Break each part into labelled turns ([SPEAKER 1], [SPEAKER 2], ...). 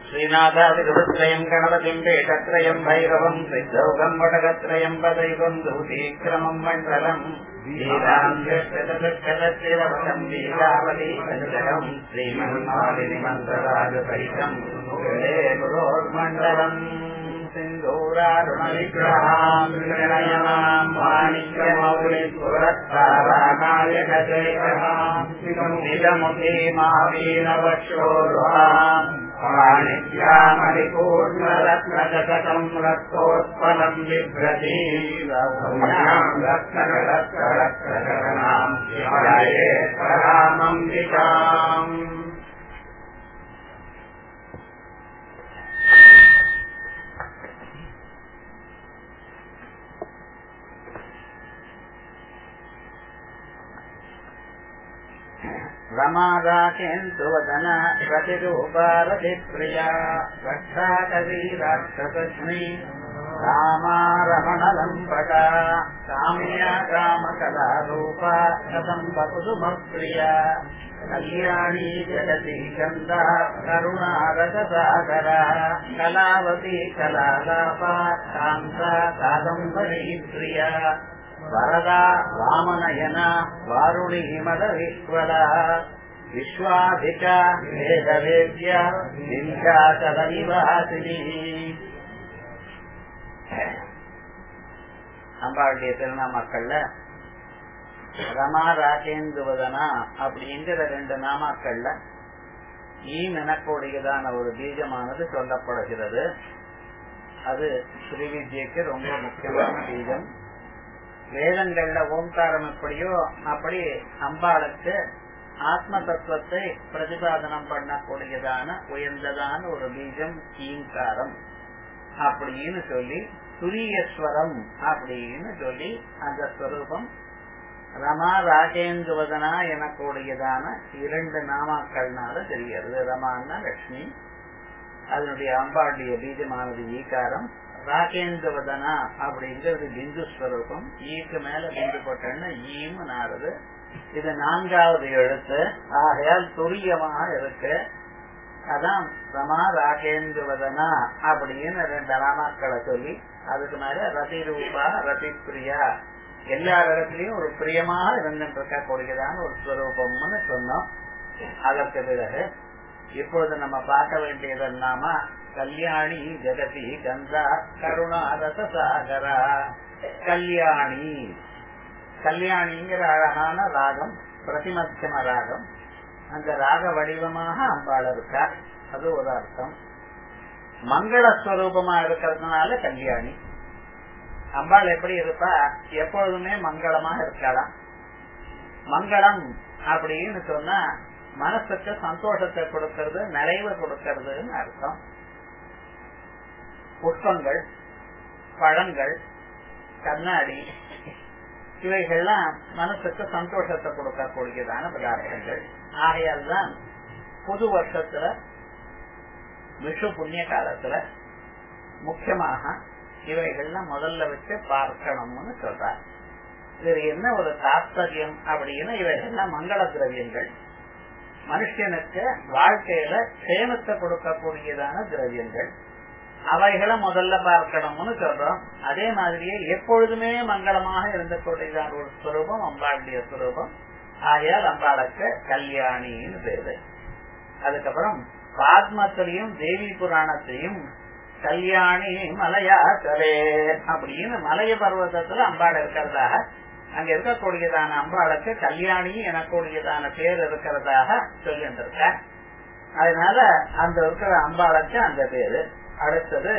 [SPEAKER 1] श्रीनाथादिगुरुत्रयम् गणपतिम् पेटत्रयम् भैरवम् सिद्धौकम् वटकत्रयम् पदैवम् दूतीक्रमम् मण्डलम् वीराञ्जलम् वीरावली पञ्चकम् श्रीमन्मालिनिमन्त्रराजसहितम् गुरोर्मण्डलम् सिन्दूरारुणविग्रहाम् निर्णयमाम् माणिक्यमौलिपुरस्तारानायकजयकराम् निजमुखीमावीनवक्षोरुहाम् पाणिक्यामणिपूर्णरत्नजगतम् रक्तोत्पलम् बिभ्रती रत्नरत्नरत्नरत्नकरणाम् परामम्बिकाम् रमादाकेन्दुवदन प्रतिरूपारतिप्रिया रक्षाकवीराक्षसस्मि रामारमणलम्बका काम्या कामकलारूपा कथम् वकुसुमप्रिया कल्याणी जगति चन्दा करुणारससागरा कलावती कलालापा कान्ता कादम्बरी प्रिया वरदा वामनयना वारुणी मदविह्वला विश्वाधिका वेदवेद्य விந்தியாச்சலநிவாசினி அம்பாளுடைய திருநாமாக்கள்ல ரமா ராஜேந்துவதனா அப்படிங்கிற ரெண்டு நாமாக்கள்ல ஈம் எனக்கூடியதான ஒரு பீஜமானது சொல்லப்படுகிறது அது ஸ்ரீவித்யக்கு ரொம்ப முக்கியமான பீஜம் வேதங்கள்ல ஓம்காரம் எப்படியோ அப்படி அம்பாளுக்கு ஆத்ம தத்துவத்தை பிரதிபாதனம் பண்ணக்கூடியதான உயர்ந்ததான ஒரு பீஜம் ஈங்காரம் அப்படின்னு சொல்லி துரியஸ்வரம் அப்படின்னு சொல்லி அந்த ஸ்வரூபம் ரமா ராஜேந்துவதனா எனக்கூடியதான இரண்டு நாமாக்கள்னால தெரிகிறது ரமான்னா லட்சுமி அதனுடைய அம்பாளுடைய பீஜமானது ஈகாரம் ராகேந்திரவதனா அப்படிங்கிறது பிந்து ஸ்வரூபம் ஈக்கு மேல பிந்து போட்டேன்னா ஈமு நாறுது இது நான்காவது எழுத்து ஆகையால் துரியமாக இருக்கு அதான் ரமா ராகேந்திரவதனா அப்படின்னு ரெண்டு ராமாக்களை சொல்லி அதுக்கு மேல ரதி ரூபா ரதி பிரியா எல்லா இடத்துலயும் ஒரு பிரியமாக இருந்துட்டு இருக்கக்கூடியதான ஒரு ஸ்வரூபம்னு சொன்னோம் அதற்கு பிறகு இப்பொழுது நம்ம பார்க்க வேண்டியது நாம கல்யாணி ஜெகதி கந்தா கருணா ரசசாகரா கல்யாணி கல்யாணிங்கிற அழகான ராகம் பிரதிமத்தியம ராகம் அந்த ராக வடிவமாக அம்பாள் இருக்கா அது ஒரு அர்த்தம் மங்களஸ்வரூபமா இருக்கிறதுனால கல்யாணி அம்பாள் எப்படி இருப்பா எப்பொழுதுமே மங்களமா இருக்கலாம் மங்களம் அப்படின்னு சொன்னா மனசுக்கு சந்தோஷத்தை கொடுக்கறது நிறைவு கொடுக்கறதுன்னு அர்த்தம் புஷ்பங்கள் பழங்கள் கண்ணாடி இவைகள்லாம் மனசுக்கு சந்தோஷத்தை கொடுக்கக்கூடியதான பதார்த்தங்கள் ஆகையால் தான் புது வருஷத்துல விஷு புண்ணிய காலத்துல முக்கியமாக இவைகள்லாம் முதல்ல வச்சு பார்க்கணும்னு சொல்றார் இது என்ன ஒரு தாத்பரியம் அப்படின்னா இவைகள்லாம் மங்கள திரவியங்கள் மனுஷனுக்கு வாழ்க்கையில சேமத்தை கொடுக்கக்கூடியதான திரவியங்கள் அவைகளை முதல்ல பார்க்கணும்னு சொல்றோம் அதே மாதிரியே எப்பொழுதுமே மங்களமாக இருந்தக்கூடியதான ஒரு ஸ்வரூபம் அம்பாளுடைய ஸ்வரூபம் ஆகையால் அம்பாளுக்கு கல்யாணின்னு பேரு அதுக்கப்புறம் பாத்மத்திலையும் தேவி புராணத்திலையும் கல்யாணி மலையாசரே அப்படின்னு மலைய பர்வதத்துல அம்பாள் இருக்கிறதாக அங்க இருக்கக்கூடியதான அம்பாளுக்கு கல்யாணி எனக்கூடியதான பேர் இருக்கிறதாக சொல்லிருக்க அதனால அந்த இருக்கிற அம்பாளுக்கு அந்த பேரு அடுத்தது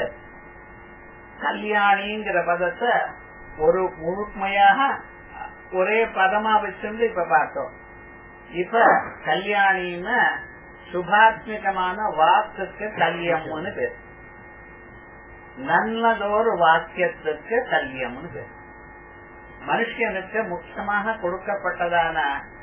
[SPEAKER 1] கல்யாணிங்கிற பதத்தை ஒரு முழுமையாக ஒரே பதமா வச்சிருந்து இப்ப பார்த்தோம் இப்ப கல்யாணின்னு சுபாத்மிகமான வாக்குக்கு கல்யம்னு பேர் நல்லதொரு வாக்கியத்துக்கு கல்யம்னு பேர் மனுஷனுக்கு முக்கியமாக கொடுக்கப்பட்டதான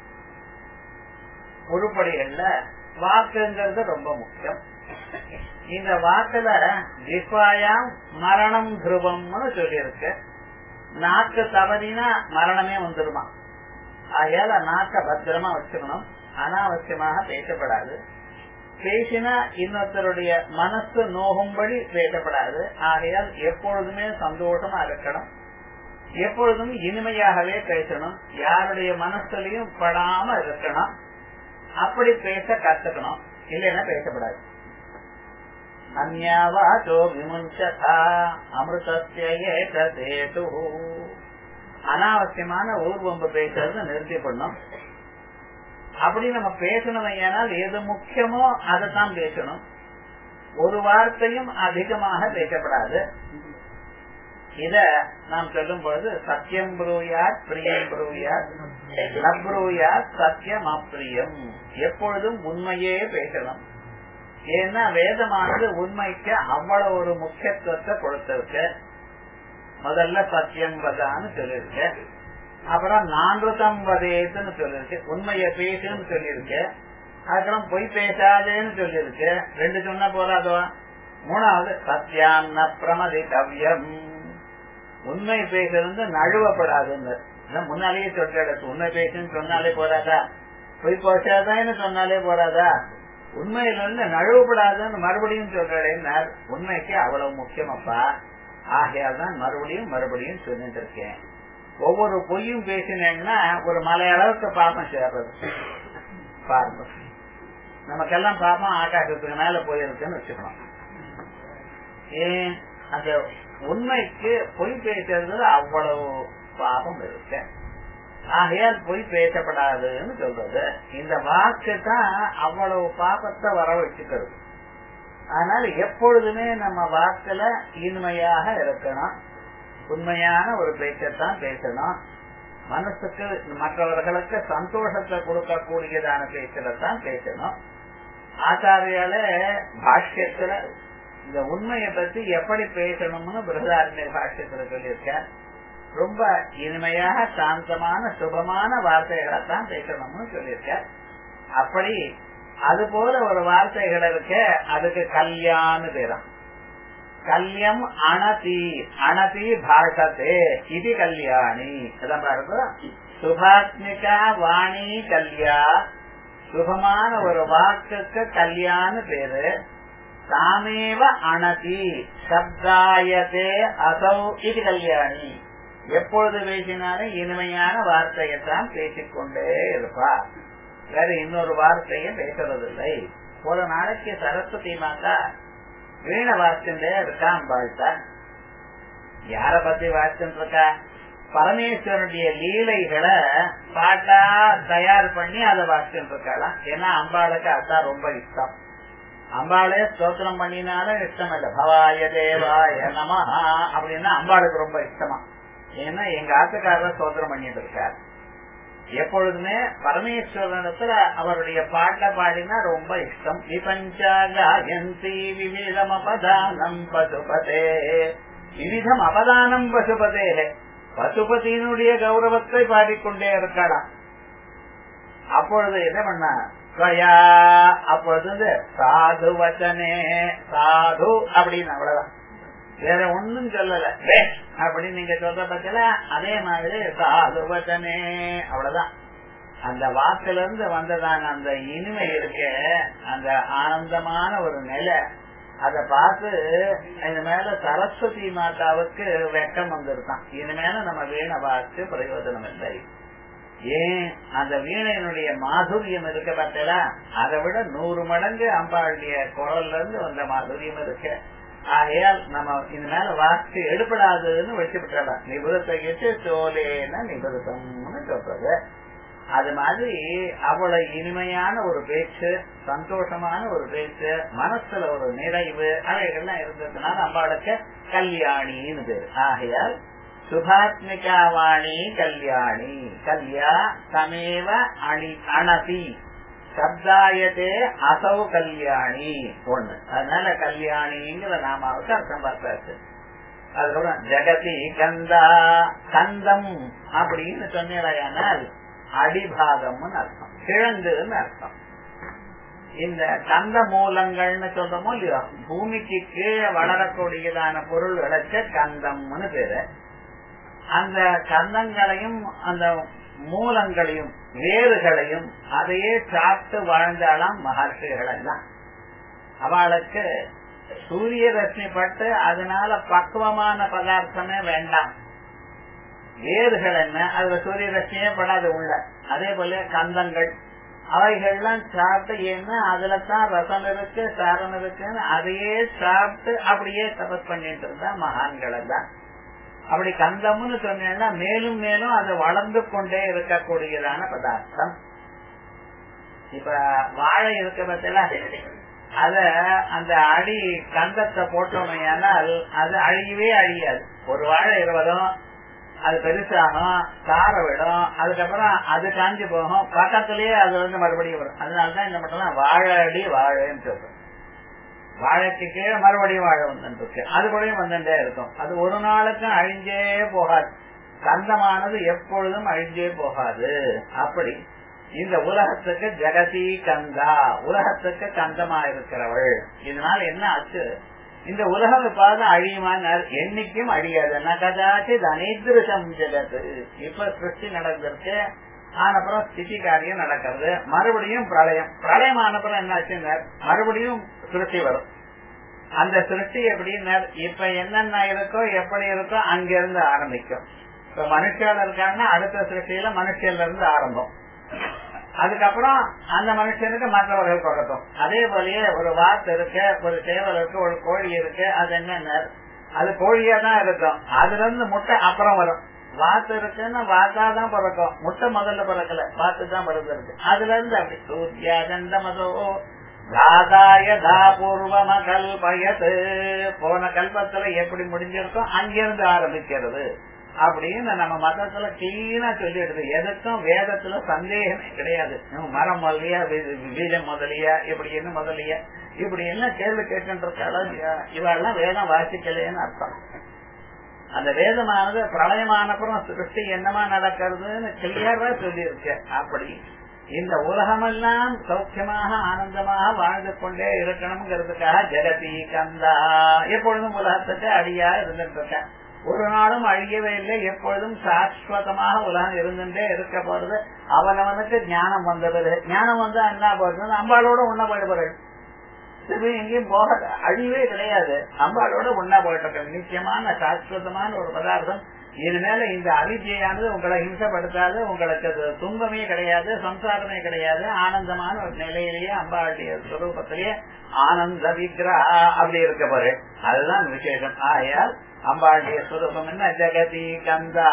[SPEAKER 1] உருப்படிகள்ல வாக்குங்கிறது ரொம்ப முக்கியம் இந்த வாக்குல ஜிஃபாயாம் மரணம் துருவம்னு சொல்லியிருக்கு நாக்கு தவறினா மரணமே வந்துருமா ஆகையால நாக்க பத்திரமா வச்சுக்கணும் அனாவசியமாக பேசப்படாது பேசினா இன்னொருத்தருடைய மனசு நோகும்படி பேசப்படாது ஆகையால் எப்பொழுதுமே சந்தோஷமா இருக்கணும் எப்பொழுதும் இனிமையாகவே பேசணும் யாருடைய மனசுலயும் படாம இருக்கணும் அப்படி பேச கத்துக்கணும் இல்லைன்னா பேசப்படாது அந்யாவாச்சோ விமுஞ்சதா அமிர்தேது அனாவசியமான ஊர்வம்பு பேசுறது நிறுத்தி பண்ணும் அப்படி நம்ம பேசணும் ஏனால் எது முக்கியமோ அதைத்தான் பேசணும் ஒரு வார்த்தையும் அதிகமாக பேசப்படாது இத நாம் சொல்லும் பொழுது சத்தியம் புரூயாத் பிரியம் புரூயாத் நப்ரூயாத் சத்தியம் அப்பிரியம் எப்பொழுதும் உண்மையே பேசணும் ஏன்னா வேதமானது உண்மைக்கு அவ்வளவு ஒரு முக்கியத்துவத்தை கொடுத்திருக்கு முதல்ல சத்தியம் வதான்னு சொல்லிருக்கு அப்புறம் நான்குதம் வதேத்துன்னு சொல்லிருக்கு உண்மைய பேசுன்னு சொல்லியிருக்கு அதுக்கப்புறம் பொய் பேசாதேன்னு சொல்லியிருக்கு ரெண்டு சொன்ன போறாதோ மூணாவது சத்தியான்ன பிரமதி கவ்யம் உண்மை பேசுறது நழுவப்படாதுன்னு முன்னாலேயே சொல்லிட்டு உண்மை பேசுன்னு சொன்னாலே போறாதா பொய் பேசாதான்னு சொன்னாலே போறாதா உண்மையில இருந்து நழுவப்படாதுன்னு மறுபடியும் சொல்றேன் உண்மைக்கு அவ்வளவு முக்கியமப்பா ஆகையால் தான் மறுபடியும் மறுபடியும் சொல்லிட்டு இருக்கேன் ஒவ்வொரு பொய்யும் பேசினேன்னா ஒரு மலை அளவுக்கு பாப்பம் சேர்றது பாருங்க நமக்கெல்லாம் பாப்பம் ஆகாசத்துக்கு மேல போயிருக்குன்னு வச்சுக்கணும் ஏன் அந்த உண்மைக்கு பொய் பேசுறது அவ்வளவு பாபம் இருக்கு ஆகையால் பொய் பேசப்படாதுன்னு சொல்றது இந்த வாக்கு தான் அவ்வளவு பாபத்தை வர வச்சுக்கிறது அதனால எப்பொழுதுமே நம்ம வாக்குல இனிமையாக இருக்கணும் உண்மையான ஒரு பேச்சத்தான் பேசணும் மனசுக்கு மற்றவர்களுக்கு சந்தோஷத்தை கொடுக்கக்கூடியதான பேச்சில தான் பேசணும் ஆச்சாரியால பாஷ்யத்துல இந்த உண்மையை பத்தி எப்படி பேசணும்னு பிரகதாரண்ய பாஷ்யத்துல சொல்லியிருக்க ரொம்ப இனிமையாக சாந்தமான சுபமான வார்த்தைகளை தான் பேசணும்னு சொல்லியிருக்க அப்படி அது போல ஒரு வார்த்தைகள் இருக்க அதுக்கு கல்யாணு பேரம் கல்யம் அணதி அணதி பாஷத்தே இது கல்யாணி அதான் பாருங்க சுபாத்மிகா வாணி கல்யா சுபமான ஒரு வாக்குக்கு கல்யாண பேரு தாமேவ அணதி சப்தாயத்தே அசௌ இது கல்யாணி எப்பொழுது பேசினாலும் இனிமையான வார்த்தையைத்தான் பேசிக்கொண்டே இருப்பா வேற இன்னொரு வார்த்தையை பேசுறதில்லை ஒரு நாளைக்கு சரஸ்வதி மாதா வீண வாசிண்டே இருக்கான் வாழ்த்தா யார பத்தி வாசிட்டு இருக்கா பரமேஸ்வரனுடைய லீலைகளை பாட்டா தயார் பண்ணி அதை வாசிட்டு இருக்காளாம் ஏன்னா அம்பாளுக்கு அதான் ரொம்ப இஷ்டம் அம்பாளே ஸ்தோத்திரம் பண்ணினாலும் இஷ்டம் இல்ல பவாய தேவாய நமஹா அப்படின்னா அம்பாளுக்கு ரொம்ப இஷ்டமா ஏன்னா எங்க ஆத்துக்காரர் ஸ்தோத்திரம் பண்ணிட்டு இருக்காரு எப்பொழுதுமே பரமேஸ்வரனிடத்துல அவருடைய பாட்ட பாடினா ரொம்ப இஷ்டம் விபஞ்சாயந்தி விவிதம் அபதானம் பசுபதே விவிதம் அபதானம் பசுபதே பசுபதியினுடைய கௌரவத்தை பாடிக்கொண்டே இருக்காளாம் அப்பொழுது என்ன பண்ண அப்பொழுது சாது வச்சனே சாது அப்படின்னு அவ்வளவுதான் வேற ஒண்ணும் சொல்லல அப்படின்னு நீங்க சொல்ற பட்சல அதே மாதிரி சாது வச்சனே அவ்வளவுதான் அந்த வாக்குல இருந்து வந்ததான அந்த இனிமை இருக்க அந்த ஆனந்தமான ஒரு நிலை அத பார்த்து இது மேல சரஸ்வதி மாதாவுக்கு வெக்கம் வந்திருக்கான் இனிமேல நம்ம வீணை பார்த்து பிரயோஜனம் இல்லை ஏன் அந்த வீணையினுடைய மாதுரியம் இருக்க பார்த்தல அதை விட நூறு மடங்கு அம்பாளுடைய குரல்ல இருந்து வந்த மாதுரியம் இருக்கு ஆகையால் நம்ம இது மேல வாக்கு எடுபடாதுன்னு வச்சு விட்டுறலாம் நிபுதத்தை கேட்டு சோலேன நிபுதம்னு சொல்றது அது மாதிரி அவ்வளவு இனிமையான ஒரு பேச்சு சந்தோஷமான ஒரு பேச்சு மனசுல ஒரு நிறைவு அவைகள்லாம் இருந்ததுனால அம்பாளுக்கு கல்யாணின்னு பேரு ஆகையால் சுபாத்மிகா வாணி கல்யாணி கல்யா சமேவ அணி அணதி சப்தாயத்தே அசௌ கல்யாணி ஒண்ணு அதனால கல்யாணிங்கிற நாமாவுக்கு அர்த்தம் பார்த்தாச்சு அதுக்கப்புறம் ஜெகதி கந்தா கந்தம் அப்படின்னு சொன்னால் அடிபாகம்னு அர்த்தம் கிழங்குன்னு அர்த்தம் இந்த கந்த மூலங்கள்னு சொல்றோமோ இல்லையோ பூமிக்கு கீழே வளரக்கூடியதான பொருள் விளைச்ச கந்தம்னு பேரு அந்த கந்தங்களையும் அந்த மூலங்களையும் வேறுகளையும் அதையே சாப்பிட்டு வாழ்ந்தாலாம் மகர்ஷிகள் எல்லாம் அவளுக்கு சூரிய ரஷ்மி பட்டு அதனால பக்குவமான பதார்த்தமே வேண்டாம் வேர்கள் என்ன அதுல சூரிய ரஷ்மியே படாது உள்ள அதே போல கந்தங்கள் அவைகள்லாம் சாப்பிட்டு ஏன்னா அதுல தான் ரசம் இருக்கு சாரம் இருக்குன்னு அதையே சாப்பிட்டு அப்படியே தபஸ் பண்ணிட்டு இருந்தா மகான்கள் எல்லாம் அப்படி கந்தம்னு சொன்னேன்னா மேலும் மேலும் அது வளர்ந்து கொண்டே இருக்கக்கூடியதான பதார்த்தம் இப்ப வாழை இருக்க பத்தில அத அந்த அடி கந்தத்தை போட்டோமையானால் அது அழியவே அழியாது ஒரு வாழை இருவதும் அது பெருசாகும் கார விடும் அதுக்கப்புறம் அது காஞ்சி போகும் பக்கத்திலேயே அது வந்து மறுபடியும் வரும் அதனாலதான் என்ன பண்ணலாம் வாழை அடி வாழைன்னு சொல்றோம் வாழைக்கு கீழே மறுபடியும் வாழை வந்துருக்கு அது கூடயும் வந்துட்டே இருக்கும் அது ஒரு நாளுக்கும் அழிஞ்சே போகாது கந்தமானது எப்பொழுதும் அழிஞ்சே போகாது அப்படி இந்த உலகத்துக்கு ஜெகதி கந்தா உலகத்துக்கு கந்தமா இருக்கிறவள் இதனால என்ன ஆச்சு இந்த உலகம் இப்பாவது அழியுமான என்னைக்கும் அழியாது கதாச்சு அனைதிருஷம் ஜெகத்து இப்ப சிருஷ்டி நடந்திருக்கு ஆனப்புறம் ஸ்திதி காரியம் நடக்கிறது மறுபடியும் பிரளயம் பிரளயம் ஆனப்புறம் என்ன ஆச்சுன்னா மறுபடியும் சிருஷ்டி வரும் அந்த சிருஷ்டி எப்படின்னா இப்ப என்னென்ன இருக்கோ எப்படி இருக்கோ அங்கிருந்து ஆரம்பிக்கும் இப்ப மனுஷால இருக்காங்கன்னா அடுத்த சிருஷ்டியில மனுஷன்ல இருந்து ஆரம்பம் அதுக்கப்புறம் அந்த மனுஷனுக்கு மற்றவர்கள் கொடுக்கும் அதே போலயே ஒரு வாத்து இருக்கு ஒரு சேவல் இருக்கு ஒரு கோழி இருக்கு அது என்னென்ன அது கோழியா தான் இருக்கும் அதுல இருந்து முட்டை அப்புறம் வரும் வாத்து இருக்குன்னா வாத்தா தான் பிறக்கும் முட்டை முதல்ல பிறக்கல வாத்து தான் பிறந்திருக்கு அதுல இருந்து அப்படி சூர்யா கண்டமதோ தாதாயதா பூர்வம கல்பயத்து போன கல்பத்துல எப்படி முடிஞ்சிருக்கோ அங்கிருந்து ஆரம்பிக்கிறது அப்படின்னு நம்ம மதத்துல கிளீனா சொல்லிடுது எதுக்கும் வேதத்துல சந்தேகமே கிடையாது மரம் முதலியா பீஜம் முதலியா இப்படி என்ன முதலியா இப்படி என்ன கேள்வி கேட்டு இருக்காளோ இவெல்லாம் வேதம் வாசிக்கலைன்னு அர்த்தம் அந்த வேதமானது பிரளயமானப்புறம் சிருஷ்டி என்னமா நடக்கிறதுன்னு கிளியரா சொல்லியிருக்கு அப்படி இந்த உலகமெல்லாம் சௌக்கியமாக ஆனந்தமாக வாழ்ந்து கொண்டே இருக்கணுங்கிறதுக்காக ஜெகதி கந்தா எப்பொழுதும் உலகத்துக்கு அடியா இருந்துட்டு இருக்க ஒரு நாளும் அழியவே இல்லை எப்பொழுதும் சாஸ்வதமாக உலகம் இருந்துட்டே இருக்க போறது அவனவனுக்கு ஞானம் வந்தது ஞானம் வந்தா என்ன போறது அம்பாளோட உண்ண போயிடுவார்கள் திரும்பி எங்கேயும் போக அழிவே கிடையாது அம்பாளோட ஒன்னா போயிட்டு நிச்சயமான சாஸ்வதமான ஒரு பதார்த்தம் இது மேல இந்த அவித்தியானது உங்களை ஹிம்சப்படுத்தாது உங்களுக்கு துன்பமே கிடையாது சம்சாரமே கிடையாது ஆனந்தமான ஒரு நிலையிலேயே அம்பாளுடைய சுரூபத்திலேயே ஆனந்த விக்கிரகா அப்படி இருக்க போது அதுதான் விசேஷம் ஆயால் அம்பாளுடைய சுரூபம் என்ன ஜெகதி கந்தா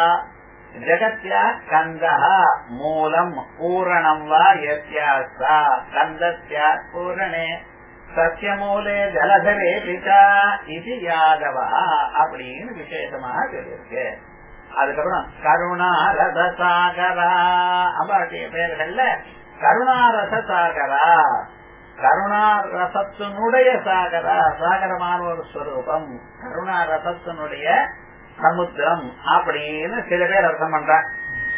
[SPEAKER 1] ஜெகத்யா கந்தா மூலம் பூரணம் வா யஸ்யாஸ்தா கந்தஸ்யா பூரணே சத்தியமூலே ஜலதரே பிதா இது யாதவா அப்படின்னு விசேஷமாக சொல்லியிருக்கு அதுக்கப்புறம் கருணா ரத சாகரா அம்பாளுடைய பெயர்கள்ல கருணாரச சாகரா கருணா ரசத்தினுடைய சாகரா சாகரமான ஒரு ஸ்வரூபம் கருணா ரசத்தினுடைய சமுத்திரம் அப்படின்னு சில பேர் அர்த்தம் பண்றாங்க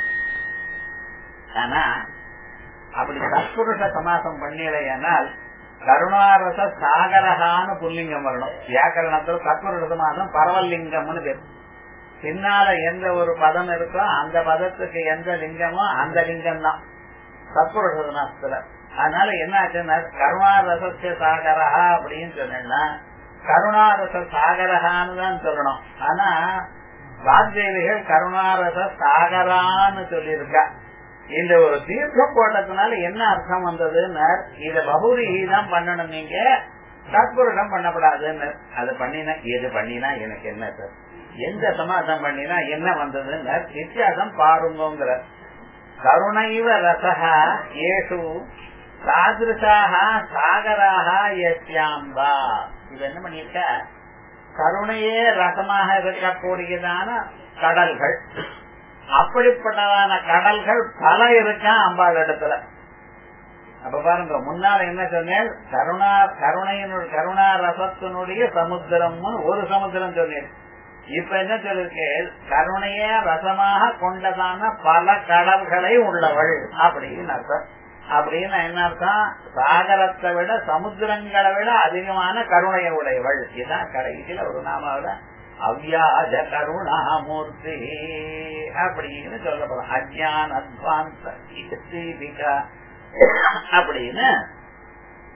[SPEAKER 1] ஆனா அப்படி சத்புருஷ சமாசம் பண்ணலையானால் கருணாரச சாகரகான்னு புல்லிங்கம் வரணும் வியாக்கரணத்துல சத்புருஷ சமாசம் பரவலிங்கம்னு பேர் பின்னால எந்த ஒரு பதம் இருக்கோ அந்த பதத்துக்கு எந்த லிங்கமோ அந்த லிங்கம் தான் சத்புருஷ சமாசத்துல அதனால என்ன ஆச்சுன்னா கருணாரசத்திய சாகரஹா அப்படின்னு சொன்னா கருணாரச சாகரஹான்னு தான் சொல்லணும் ஆனா வாக்தேவிகள் கருணாரச சாகரான்னு சொல்லியிருக்கா இந்த ஒரு தீர்க்கம் போட்டதுனால என்ன அர்த்தம் வந்ததுன்னு இத பகுதி தான் பண்ணணும் நீங்க தற்புருடம் பண்ணப்படாதுன்னு அது பண்ணினா எது பண்ணினா எனக்கு என்ன சார் எந்த சமாதம் பண்ணினா என்ன வந்ததுன்னு வித்தியாசம் பாருங்கிற கருணைவ ரசகா ஏசு சாதிருஷாக சாகராக எஸ்யாம்பா இது என்ன பண்ணிருக்க கருணையே ரசமாக இருக்கக்கூடியதான கடல்கள் அப்படிப்பட்டதான கடல்கள் பல இருக்கா அம்பாள் இடத்துல அப்ப பாருங்க முன்னால என்ன சொன்னேன் கருணா கருணையினுடைய கருணா ரசத்தினுடைய சமுத்திரம்னு ஒரு சமுத்திரம் சொன்னேன் இப்ப என்ன சொல்லிருக்கேன் கருணைய ரசமாக கொண்டதான பல கடல்களை உள்ளவள் அப்படின்னு அர்த்தம் அப்படின்னு என்ன அர்த்தம் சாகரத்தை விட சமுத்திரங்களை விட அதிகமான கருணையை உடையவள் இதுதான் கடைசியில ஒரு நாமாவில அவ்யாஜ கருணாமூர்த்தி அப்படின்னு சொல்லப்படும் அஜான் அத்வாந்த தீபிகா அப்படின்னு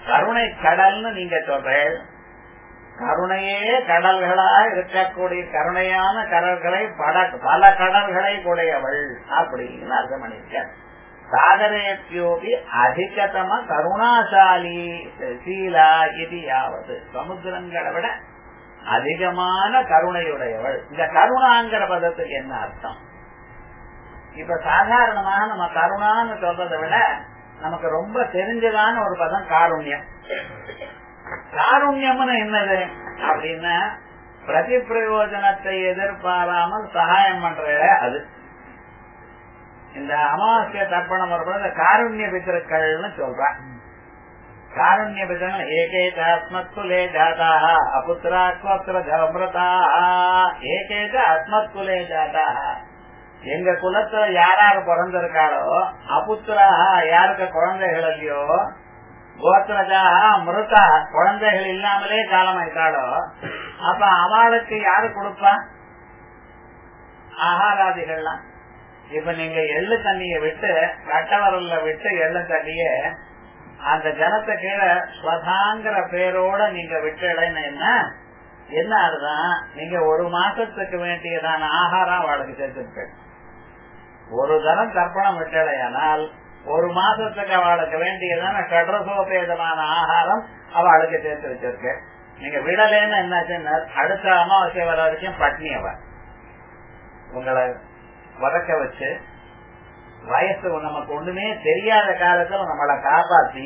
[SPEAKER 1] கருணை கடல்னு நீங்க சொல்றேன் கருணையே கடல்களா இருக்கக்கூடிய கருணையான கடல்களை பல பல கடல்களை உடையவள் அப்படின்னு அர்த்தம் பண்ணிருக்கார் சாகரேபியோபி அதிகதம கருணாசாலி சீலா இது யாவது சமுத்திரங்களை விட அதிகமான கருணையுடையவள் இந்த கருணாங்கிற பதத்துக்கு என்ன அர்த்தம் இப்ப சாதாரணமாக நம்ம கருணான்னு சொல்றதை விட நமக்கு ரொம்ப தெரிஞ்சதான ஒரு பதம் காருண்யம் காருண்யம்னு என்னது அப்படின்னா பிரதி பிரயோஜனத்தை எதிர்பாராமல் சகாயம் பண்ற அது இந்த அமாவாசை தர்ப்பணம் வரும்போது காருண்ய பித்திருக்கள்னு சொல்றான் காருண்ய பித்திரங்கள் ஏகேஜ அஸ்மத்குலே ஜாதாக அபுத்திராத்மத்திர ஜமரதாக ஏகேஜ அஸ்மத்குலே ஜாதாக எங்க குலத்துல யாராரு பிறந்திருக்காளோ அபுத்திராக யாருக்கு குழந்தைகள் இல்லையோ கோத்திரஜாக மிருதா குழந்தைகள் இல்லாமலே காலமாயிட்டாளோ அப்ப அவளுக்கு யாரு கொடுப்பா ஆகாராதிகள்லாம் இப்ப நீங்க எள்ளு தண்ணிய விட்டு கட்டவரல்ல விட்டு எள்ளு தண்ணிய அந்த ஜனத்தை கீழே ஸ்வதாங்கிற பேரோட நீங்க விட்டுடன்னு என்ன என்ன அர்த்தம் நீங்க ஒரு மாசத்துக்கு வேண்டியதான ஆகாரம் அவளுக்கு சேர்த்துருக்க ஒரு தரம் தர்ப்பணம் விட்டலையானால் ஒரு மாசத்துக்கு அவளுக்கு வேண்டியதான கடரசோபேதமான ஆகாரம் அவளுக்கு சேர்த்து வச்சிருக்க நீங்க விடலேன்னு என்னாச்சுன்னா அடுத்த அமாவாசை வர வரைக்கும் பட்னி அவ உங்களை வதக்க வச்சு வயசு நமக்கு ஒண்ணுமே தெரியாத காலத்துல நம்மளை காப்பாத்தி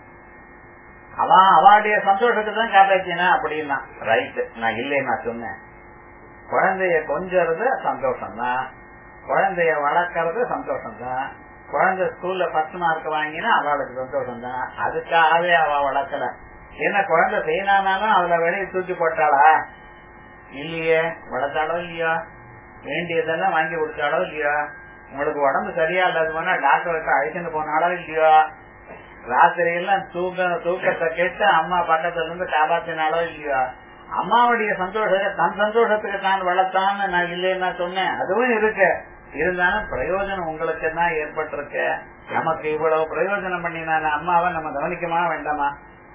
[SPEAKER 1] அவன் அவளுடைய சந்தோஷத்துக்கு தான் காப்பாத்தினா அப்படின்னா ரைட்டு நான் இல்லை நான் சொன்னேன் குழந்தைய கொஞ்சறது சந்தோஷம் தான் குழந்தைய வளர்க்கறது சந்தோஷம் தான் குழந்தை ஸ்கூல்ல ஃபர்ஸ்ட் மார்க் வாங்கினா அவளுக்கு சந்தோஷம் தான் அதுக்காகவே அவ வளர்க்கல என்ன குழந்தை செய்யனாலும் அவளை வெளியே தூக்கி போட்டாளா இல்லையே வளர்த்தாளோ இல்லையா வேண்டியதெல்லாம் வாங்கி கொடுத்தாளோ இல்லையா உங்களுக்கு உடம்பு சரியா இல்லாத போனா டாக்டருக்கு அழைச்சிட்டு போனாலோ இல்லையோ ராத்திரி எல்லாம் தூக்க தூக்கத்தை கேட்டு அம்மா பக்கத்துல இருந்து காப்பாத்தினாலோ இல்லையோ அம்மாவுடைய சந்தோஷத்தை தன் சந்தோஷத்துக்கு தான் வளர்த்தான்னு நான் இல்லைன்னா சொன்னேன் அதுவும் இருக்கு இருந்தாலும் பிரயோஜனம் உங்களுக்கு என்ன ஏற்பட்டிருக்கு நமக்கு இவ்வளவு பிரயோஜனம் பண்ணினான அம்மாவை நம்ம கவனிக்கமா வேண்டாமா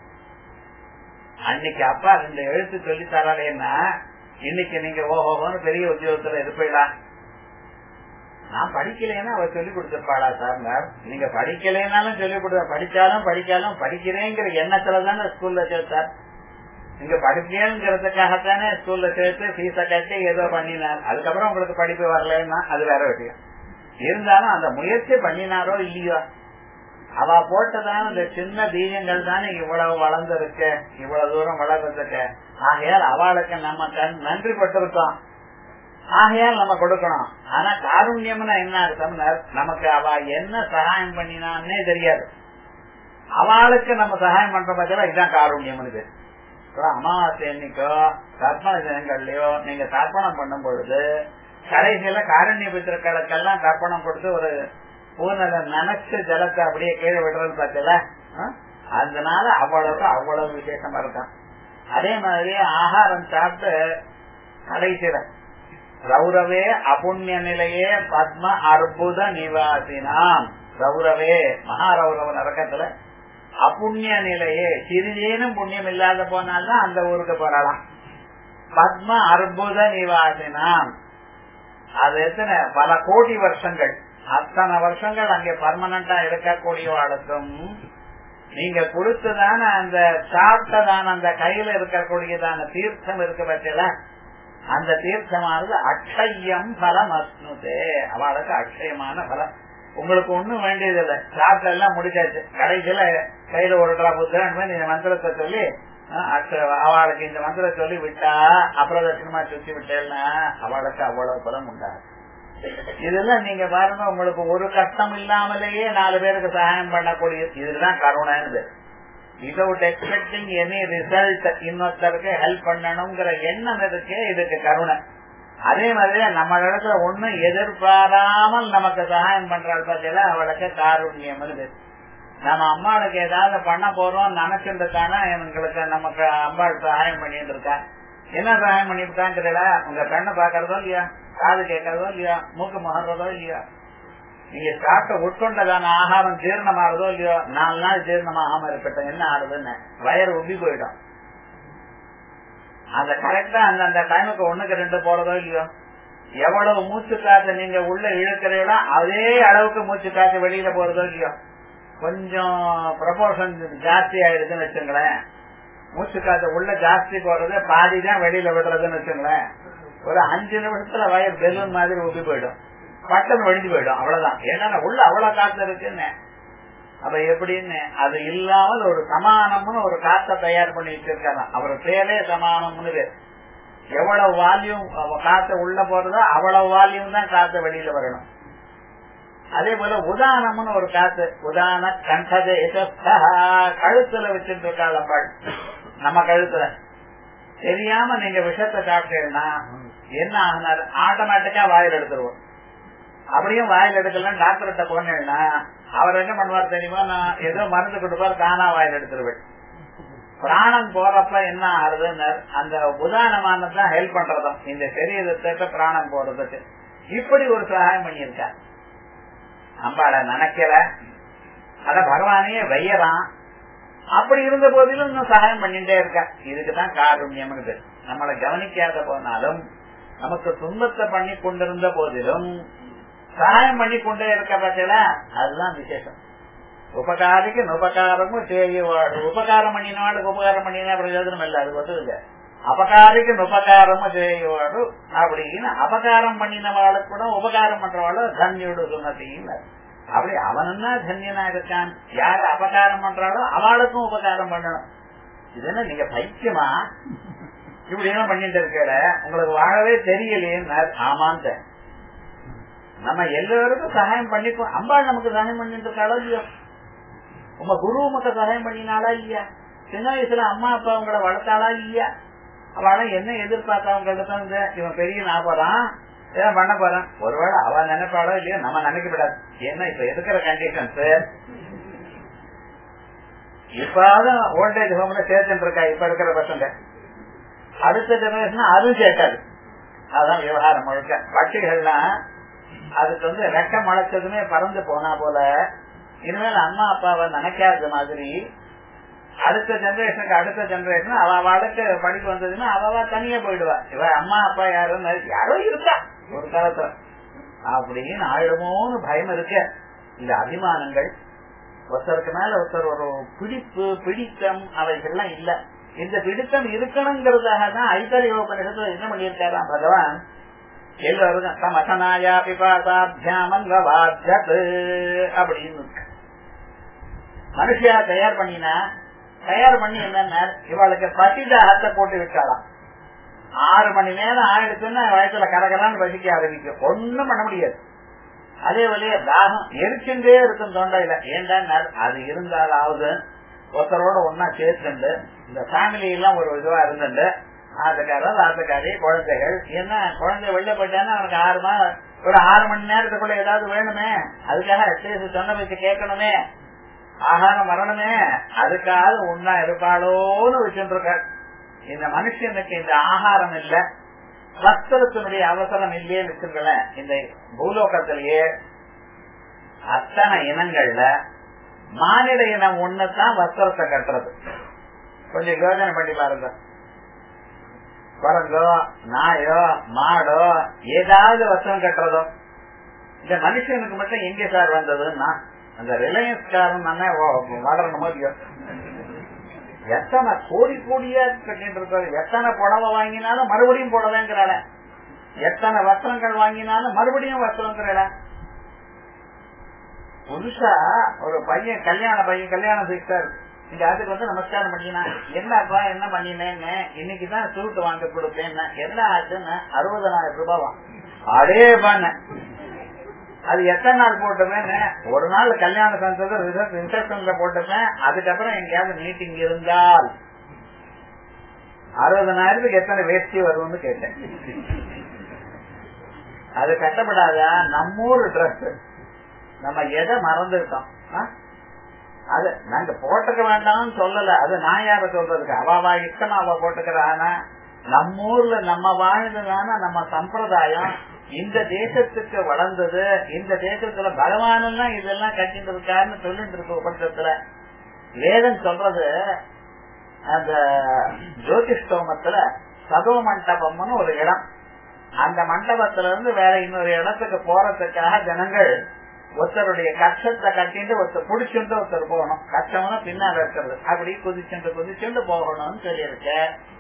[SPEAKER 1] அன்னைக்கு அப்பா ரெண்டு எழுத்து சொல்லி தராளேன்னா இன்னைக்கு நீங்க ஓஹோன்னு பெரிய உத்தியோகத்துல இருப்பீடா நான் படிக்கலைன்னா அவர் சொல்லி கொடுத்திருப்பாளா சார் நீங்க படிக்கலைன்னாலும் சொல்லி கொடுத்த படிச்சாலும் படிச்சாலும் படிக்கிறேங்கிற எண்ணத்துலதானே ஸ்கூல்ல சேர்த்தார் நீங்க படிக்கணுங்கிறதுக்காகத்தானே ஸ்கூல்ல சேர்த்து ஃபீஸ கட்டி ஏதோ பண்ணினார் அதுக்கப்புறம் உங்களுக்கு படிப்பு வரலன்னா அது வேற விஷயம் இருந்தாலும் அந்த முயற்சி பண்ணினாரோ இல்லையோ அவ போட்டதான இந்த சின்ன பீஜங்கள் தானே இவ்வளவு வளர்ந்துருக்கு இவ்வளவு தூரம் வளர்றதுக்கு ஆகையால் அவளுக்கு நம்ம நன்றி பட்டிருக்கோம் ஆகையால் நம்ம கொடுக்கணும் ஆனா காருண்யம்னா என்ன அர்த்தம் நமக்கு அவ என்ன சகாயம் பண்ணினான்னே தெரியாது அவளுக்கு நம்ம சகாயம் பண்ற பட்சம் இதுதான் காருண்யம்னு அமாவாசை அன்னைக்கோ தர்ப்பண தினங்கள்லயோ நீங்க தர்ப்பணம் பண்ணும் பொழுது கடைசியில காரண்ய பித்திருக்களுக்கெல்லாம் தர்ப்பணம் கொடுத்து ஒரு பூனல நினைச்ச ஜலத்தை அப்படியே கீழே விடுறது பார்த்தல அதனால அவ்வளவு அவ்வளவு விசேஷமா இருக்கும் அதே மாதிரி ஆகாரம் சாப்பிட்டு கடைசியில ரௌரவே அபுண்ணிய நிலையே பத்ம அற்புத நிவாசினாம் ரௌரவே மகாரௌரவ நரக்கத்துல அப்புண்ணிய நிலையே சிறிதேனும் புண்ணியம் இல்லாத போனால்தான் அந்த ஊருக்கு போறலாம் பத்ம அற்புத நிவாசினாம் அது எத்தனை பல கோடி வருஷங்கள் அத்தனை வருஷங்கள் அங்கே பர்மனண்டா இருக்கக்கூடியவாளுக்கும் நீங்க கொடுத்ததான அந்த சாப்பிட்டதான அந்த கையில இருக்கக்கூடியதான தீர்த்தம் இருக்க பட்சல அந்த தீர்த்தமானது அக்ஷயம் பலம் அஸ்னுதே அவளுக்கு அக்ஷயமான பலம் உங்களுக்கு ஒண்ணும் வேண்டியது இல்லை சாப்பிட்ட எல்லாம் முடிச்சாச்சு கடைசியில கையில ஒரு டிராப் புத்தகம் இந்த மந்திரத்தை சொல்லி அவளுக்கு இந்த மந்திரத்தை சொல்லி விட்டா அப்பிரதட்சணமா சுத்தி விட்டேன்னா அவளுக்கு அவ்வளவு பலம் உண்டாது இதெல்லாம் நீங்க பாருங்க உங்களுக்கு ஒரு கஷ்டம் இல்லாமலேயே நாலு பேருக்கு சகாயம் பண்ணக்கூடிய இதுதான் கருணைன்னு விதவுட் எக்ஸ்பெக்டிங் எனி ரிசல்ட் இன்னொருத்தருக்கு ஹெல்ப் பண்ணணுங்கிற எண்ணம் இருக்கு இதுக்கு கருணை அதே மாதிரி நம்ம இடத்துல ஒண்ணும் எதிர்பாராமல் நமக்கு சகாயம் பண்றாள் பத்தியில அவளுக்கு காருண்யம் நம்ம அம்மாளுக்கு ஏதாவது பண்ண போறோம் நினைச்சுட்டு தானே எங்களுக்கு நமக்கு அம்பாள் சகாயம் பண்ணிட்டு இருக்கா என்ன சகாயம் பண்ணிருக்கான்னு தெரியல உங்க கண்ணை பாக்குறதோ இல்லையா காது கேட்கறதோ இல்லையா மூக்கு முகர்றதோ இல்லையா நீங்க சாப்பிட்ட உட்கொண்டதான ஆகாரம் ஜீரணமாகுதோ இல்லையோ நாலு நாள் ஜீரணமாகாம இருக்கட்டும் என்ன ஆகுதுன்னு வயறு உப்பி போயிடும் அந்த கரெக்டா அந்த அந்த டைமுக்கு ஒண்ணுக்கு ரெண்டு போறதோ இல்லையோ எவ்வளவு மூச்சு காத்து நீங்க உள்ள இழுக்கிறீங்களோ அதே அளவுக்கு மூச்சு காத்து வெளியில போறதோ இல்லையோ கொஞ்சம் ப்ரொபோர்ஷன் ஜாஸ்தி ஆயிடுதுன்னு வச்சுங்களேன் மூச்சு காத்து உள்ள ஜாஸ்தி போறது பாதி தான் வெளியில விடுறதுன்னு வச்சுங்களேன் ஒரு அஞ்சு நிமிஷத்துல வயர் பெலூன் மாதிரி உப்பி போயிடும் பட்டன் வெடிஞ்சு போயிடும் அவ்வளவுதான் ஏன்னா உள்ள அவ்வளவு காத்து இருக்குன்னு அப்ப எப்படின்னு அது இல்லாமல் ஒரு சமானம்னு ஒரு காத்த தயார் பண்ணி வச்சிருக்காங்க அவர் பேரே சமானம்னு பேர் எவ்வளவு வால்யூம் காத்த உள்ள போறதோ அவ்வளவு வால்யூம் தான் காத்த வெளியில வரணும் அதே போல உதானம்னு ஒரு காத்து உதான கண்டதே கழுத்துல வச்சுட்டு இருக்காள் நம்ம கழுத்துல தெரியாம நீங்க விஷத்தை சாப்பிட்டீங்கன்னா என்ன ஆகினாரு ஆட்டோமேட்டிக்கா வாயில் எடுத்துருவோம் அப்படியும் வாயில் எடுக்கலாம் டாக்டர்கிட்ட போனேன்னா அவர் என்ன பண்ணுவார் தெரியுமா நான் ஏதோ மருந்து கொடுப்பார் தானா வாயில் எடுத்துருவேன் பிராணம் போறப்ப என்ன ஆகுதுன்னு அந்த உதாரணமானதான் ஹெல்ப் பண்றதும் இந்த சரீரத்தை பிராணம் போறதுக்கு இப்படி ஒரு சகாயம் பண்ணியிருக்கார் அம்பாட நினைக்கல அத பகவானையே வையறான் அப்படி இருந்த போதிலும் இன்னும் சகாயம் பண்ணிட்டே இருக்க இதுக்குதான் காருண்யம் நம்மளை கவனிக்காத போனாலும் நமக்கு துன்பத்தை பண்ணி கொண்டிருந்த போதிலும் சகாயம் பண்ணி கொண்டே இருக்க பட்சல அதுதான் விசேஷம் உபகாரிக்கு உபகாரமும் செய்யவாடு உபகாரம் பண்ணினவாளுக்கு உபகாரம் பண்ணினா பிரயோஜனம் இல்ல அது மட்டும் இல்ல அபகாரிக்கு உபகாரமும் செய்யவாடு அப்படின்னு அபகாரம் பண்ணினவாளுக்கு கூட உபகாரம் பண்றவாளு தன்யோடு சுமத்தின்னு அப்படி அவனா தன்யனா இருக்கான் யாரு அபகாரம் பண்றாளோ அவளுக்கும் உபகாரம் பண்ணணும் இது என்ன நீங்க பைத்தியமா இப்படி எல்லாம் பண்ணிட்டு இருக்கல உங்களுக்கு வாழவே தெரியலையே ஆமாந்த நம்ம எல்லாருக்கும் சகாயம் பண்ணிக்கோ அம்பாள் நமக்கு சகாயம் பண்ணிட்டு இருக்காளோ இல்லையோ உங்க குரு உமக்கு சகாயம் பண்ணினாளா இல்லையா சின்ன வயசுல அம்மா அப்பா உங்களை வளர்த்தாளா இல்லையா அவள என்ன எதிர்பார்த்தா உங்கள்கிட்ட வந்து இவன் பெரிய நாப்பறான் ஏன் பண்ண போறான் ஒருவேளை அவ நினைப்பாளோ இல்லையோ நம்ம நினைக்கப்படாது ஏன்னா இப்ப இருக்கிற கண்டிஷன்ஸ் இப்பாவது ஓல்டேஜ் ஹோம்ல சேர்த்துட்டு இருக்கா இப்ப இருக்கிற பசங்க அடுத்த ஜெனரேஷன் அதுவும் சேர்க்காது அதான் விவகாரம் முழுக்க பட்சிகள்லாம் அதுக்கு வந்து ரெக்க முளைச்சதுமே பறந்து போனா போல இனிமேல் அம்மா அப்பாவை நினைக்காத மாதிரி அடுத்த ஜெனரேஷனுக்கு அடுத்த ஜெனரேஷன் அவ அவளுக்கு படிப்பு வந்ததுன்னா அவ தனியா போயிடுவா இவ அம்மா அப்பா யாரும் யாரோ இருக்கா ஒரு காலத்துல அப்படின்னு ஆயிடுமோன்னு பயம் இருக்கு இது அபிமானங்கள் ஒருத்தருக்கு மேல ஒருத்தர் ஒரு பிடிப்பு பிடித்தம் அவைகள்லாம் இல்ல இந்த பிடித்தம் இருக்கணுங்கிறதாக தான் ஐதரிய உபநிஷத்துல என்ன பண்ணியிருக்காராம் பகவான் எல்லாருக்கும் சமசனாயா பிபாசாபியாமங்கவாஜத் அப்படின்னு மனுஷியா தயார் பண்ணினா தயார் பண்ணி என்னன்னா இவளுக்கு பசிதாகத்தை போட்டு விட்டாளாம் ஆறு மணி நேரம் ஆயிடுச்சுன்னா வயசுல கரகரான்னு பசிக்க ஆரம்பிக்கும் ஒண்ணும் பண்ண முடியாது அதே வழியே தாகம் எரிச்சுட்டே இருக்கும் தொண்டையில ஏன்டா அது இருந்தாலாவது ஒருத்தரோட ஒன்னா சேர்த்துண்டு இந்த ஃபேமிலி எல்லாம் ஒரு இதுவா இருந்துட்டு ஆத்துக்காரர் ஆத்துக்காரி குழந்தைகள் என்ன குழந்தை வெளில போயிட்டான்னா அவனுக்கு ஆறு மா ஒரு ஆறு மணி நேரத்துக்குள்ள ஏதாவது வேணுமே அதுக்காக அட்லீஸ்ட் சொன்ன பேச்சு கேட்கணுமே ஆகாரம் வரணுமே அதுக்காக உண்ணா இருப்பாளோன்னு வச்சுட்டு இருக்க இந்த மனுஷனுக்கு இந்த ஆகாரம் இல்ல வஸ்திரத்தினுடைய அவசரம் இல்லையே வச்சுங்களேன் இந்த பூலோகத்திலேயே அத்தனை இனங்கள்ல மானிட இனம் ஒண்ணுதான் வஸ்திரத்தை கட்டுறது கொஞ்சம் யோஜனை பண்ணி பாருங்க குரங்கோ நாயோ மாடோ ஏதாவது வஸ்திரம் கட்டுறதோ இந்த மனுஷனுக்கு மட்டும் எங்க சார் வந்ததுன்னா அந்த ரிலையன்ஸ் காரன் வளரணும் இல்லையோ எத்தனை கோடி கோடியா கட்டிட்டு இருக்காரு எத்தனை புடவை வாங்கினாலும் மறுபடியும் புடவைங்கிறாள எத்தனை வஸ்திரங்கள் வாங்கினாலும் மறுபடியும் வஸ்திரங்கிறாள புதுசா ஒரு பையன் கல்யாண பையன் கல்யாணம் செய்தார் இந்த அதுக்கு வந்து நமஸ்காரம் பண்ணினா என்னப்பா என்ன பண்ணினேன்னு இன்னைக்குதான் சூட்டு வாங்க கொடுத்தேன் என்ன ஆச்சுன்னு அறுபதனாயிரம் ரூபாவா அடே பண்ண அது எத்தனை நாள் போட்டுமே ஒரு நாள் கல்யாணம் செஞ்சது ரிசப்ஷன்ல போட்டுப்பேன் அதுக்கப்புறம் எங்கேயாவது மீட்டிங் இருந்தால் அறுபதனாயிரத்துக்கு எத்தனை வேஷ்டி வரும்னு கேட்டேன் அது கட்டப்படாதா நம்மூர் ட்ரெஸ் நம்ம எதை மறந்துட்டோம் அது நாங்க போட்டுக்க வேண்டாம்னு சொல்லல அது நான் யார சொல்றதுக்கு அவாவா இஷ்டமா அவ போட்டுக்கிறானா நம்ம ஊர்ல நம்ம வாழ்ந்ததான நம்ம சம்பிரதாயம் இந்த தேசத்துக்கு வளர்ந்தது இந்த தேசத்துல பகவானெல்லாம் இதெல்லாம் கட்டிட்டு இருக்காருன்னு சொல்லிட்டு இருக்க உபநிஷத்துல வேதம் சொல்றது அந்த ஜோதிஷ்டோமத்துல சதோ மண்டபம்னு ஒரு இடம் அந்த மண்டபத்துல இருந்து வேற இன்னொரு இடத்துக்கு போறதுக்காக ஜனங்கள் ஒருத்தருடைய கஷ்டத்தை கட்டிட்டு ஒருத்தர் புடிச்சுட்டு ஒருத்தர் போகணும் கஷ்டம்னா பின்னால இருக்கிறது அப்படி குதிச்சுட்டு குதிச்சுட்டு போகணும்னு சொல்லியிருக்க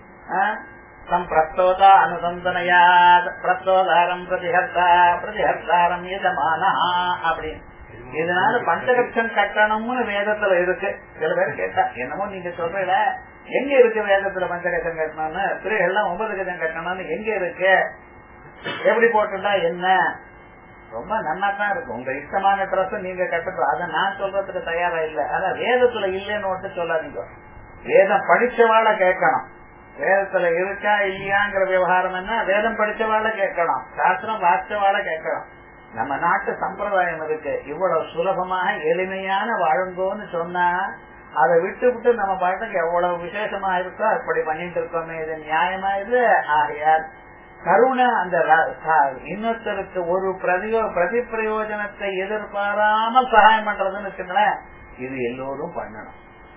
[SPEAKER 1] தம் பிரஸ்தோதா அனுசந்தனையா பிரஸ்தோதாரம் பிரதிஹர்த்தா பிரதிஹர்த்தாரம் எதமானா அப்படின்னு இதனால பஞ்சலட்சம் கட்டணம்னு வேதத்துல இருக்கு சில பேர் கேட்டா என்னமோ நீங்க சொல்றீல எங்க இருக்கு வேதத்துல பஞ்சகட்சம் கட்டணும்னு ஸ்திரீகள்லாம் ஒன்பது கட்சம் கட்டணும்னு எங்க இருக்கு எப்படி போட்டுட்டா என்ன ரொம்ப நன்னா தான் இருக்கும் உங்க இஷ்டமான ட்ரெஸ் நீங்க கட்டணும் அதை நான் சொல்றதுக்கு தயாரா இல்ல ஆனா வேதத்துல இல்லைன்னு மட்டும் சொல்லாதீங்க வேதம் படிச்சவாழ கேட்கணும் வேதத்துல இருக்கா இல்லையாங்கிற விவகாரம் என்ன வேதம் படிச்சவாழ கேட்கணும் சாஸ்திரம் வாசிச்சவாழ கேட்கணும் நம்ம நாட்டு சம்பிரதாயம் இருக்கு இவ்வளவு சுலபமாக எளிமையான வாழுங்கோன்னு சொன்னா அதை விட்டு விட்டு நம்ம பாட்டுக்கு எவ்வளவு விசேஷமா இருக்கோ அப்படி பண்ணிட்டு இருக்கோமே இது நியாயமா இது ஆகையால் கருணை அந்த இன்னொருத்தருக்கு ஒரு பிரதியோ பிரதி பிரயோஜனத்தை எதிர்பாராமல் சகாயம் பண்றதுன்னு வச்சுங்களேன் இது எல்லோரும் பண்ணணும்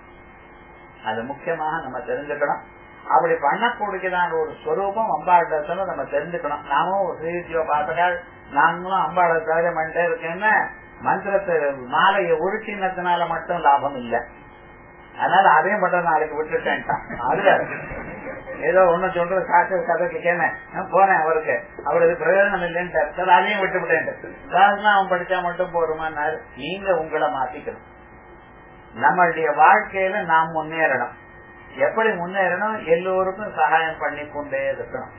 [SPEAKER 1] அது முக்கியமாக நம்ம தெரிஞ்சுக்கணும் அப்படி பண்ணக்கூடியதான ஒரு ஸ்வரூபம் அம்பாடத்துல நம்ம தெரிஞ்சுக்கணும் நாமும் ஸ்ரீஜியோ பாத்தகால் நாங்களும் அம்பாட தவிர பண்ணிட்டே இருக்கேன்னு மந்திரத்தை மாலையை உருட்டினதுனால மட்டும் லாபம் இல்லை அதனால அதையும் மட்டும் நாளைக்கு விட்டுட்டேன்ட்டான் அதுல ஏதோ ஒண்ணு சொல்றது காசு கதைக்கு கேனேன் போனேன் அவருக்கு அவருக்கு பிரயோஜனம் இல்லைன்னு அதையும் விட்டு விட்டேன் அவன் படிச்சா மட்டும் போருமான்னாரு நீங்க உங்களை மாத்திக்கணும் நம்மளுடைய வாழ்க்கையில நாம் முன்னேறணும் எப்படி முன்னேறணும் எல்லோருக்கும் சகாயம் பண்ணி கொண்டே இருக்கணும்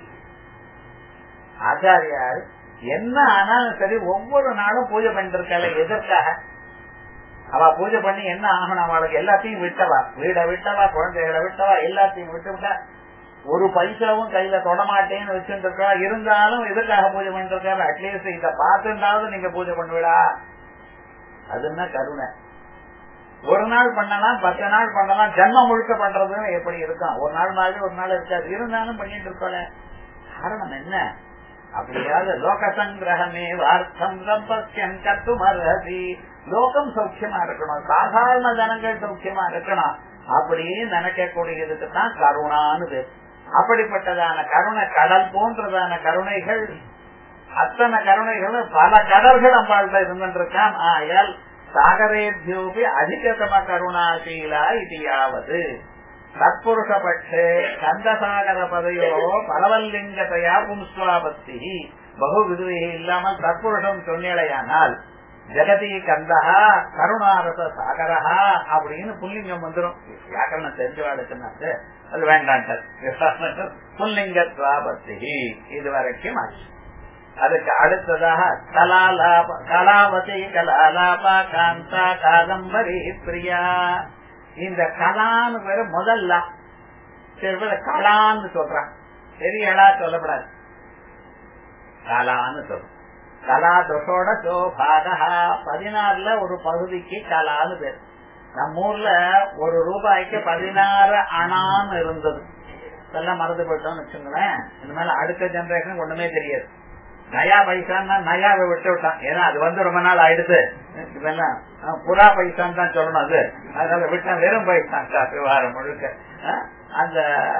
[SPEAKER 1] ஆச்சாரியார் என்ன ஆனாலும் சரி ஒவ்வொரு நாளும் பூஜை பண்ணிருக்காள் எதற்காக அவ பூஜை பண்ணி என்ன ஆகணும் அவளுக்கு எல்லாத்தையும் விட்டவா வீட விட்டவா குழந்தைகளை விட்டவா எல்லாத்தையும் விட்டு விட்டா ஒரு பைசாவும் கையில தொடமாட்டேன்னு வச்சுட்டு இருக்கா இருந்தாலும் எதுக்காக பூஜை பண்ணிட்டு இருக்காரு அட்லீஸ்ட் இத பார்த்துட்டாவது நீங்க பூஜை பண்ணுவீடா அதுன்னா கருணை ஒரு நாள் பண்ணலாம் பத்து நாள் பண்ணலாம் ஜென்மம் முழுக்க பண்றதுன்னு எப்படி இருக்கும் ஒரு நாள் மாதிரி ஒரு நாள் இருக்காது இருந்தாலும் பண்ணிட்டு இருக்கோல காரணம் என்ன அப்படியாவது லோக சங்கிரகமே வார்த்தம் சம்பஸ்யம் கத்தும் அர்ஹதி லோகம் சௌக்கியமா இருக்கணும் சாதாரண ஜனங்கள் சௌக்கியமா இருக்கணும் அப்படியே நினைக்கக்கூடியதுக்கு தான் கருணான்னு பேர் அப்படிப்பட்டதான கருணை கடல் போன்றதான கருணைகள் அத்தனை கருணைகளும் பல கடல்கள் அம்பாள்கிட்ட இருந்துருக்கான் ஆயால் சாகரேபியோபி அதிகதம கருணாசீலா இது யாவது தற்புருஷபட்சே கந்தசாகர பதையோ பரவல்லிங்கத்தையா பும்ஸ்வாபத்தி பகு விதுவை இல்லாமல் தற்புருஷம் சொன்னேடையானால் ஜெகதி கந்தகா கருணாரச சாகரஹா அப்படின்னு புல்லிங்கம் வந்துடும் வியாக்கரணம் தெரிஞ்சவாளுக்குன்னாச்சு அது வேண்டான்ட்டு புல்லிங்க துவாபத்தி இது வரைக்கும் ஆச்சு அதுக்கு அடுத்ததாக கலாலாப கலாவதி கலாலாபா காந்தா காதம்பரி பிரியா இந்த கலான்னு பேரு முதல்ல சில பேர் கலான்னு சொல்றான் பெரியடா சொல்லப்படாது கலான்னு சொல்றோம் கலா தோஷோட சோபாகா பதினாறுல ஒரு பகுதிக்கு கலான்னு பேர் நம்ம ஊர்ல ஒரு ரூபாய்க்கு பதினாறு அணான்னு இருந்தது இதெல்லாம் மறந்து போயிட்டோம்னு வச்சுங்களேன் இந்த மேல அடுத்த ஜெனரேஷன் ஒண்ணுமே தெரியாது நயா பைசான்னா நயாவை விட்டு விட்டான் ஏன்னா அது வந்து ரொம்ப நாள் ஆயிடுது இதெல்லாம் புறா பைசான்னு தான் சொல்லணும் அது அதனால விட்டா வெறும் பைசான் விவகாரம் முழுக்க அந்த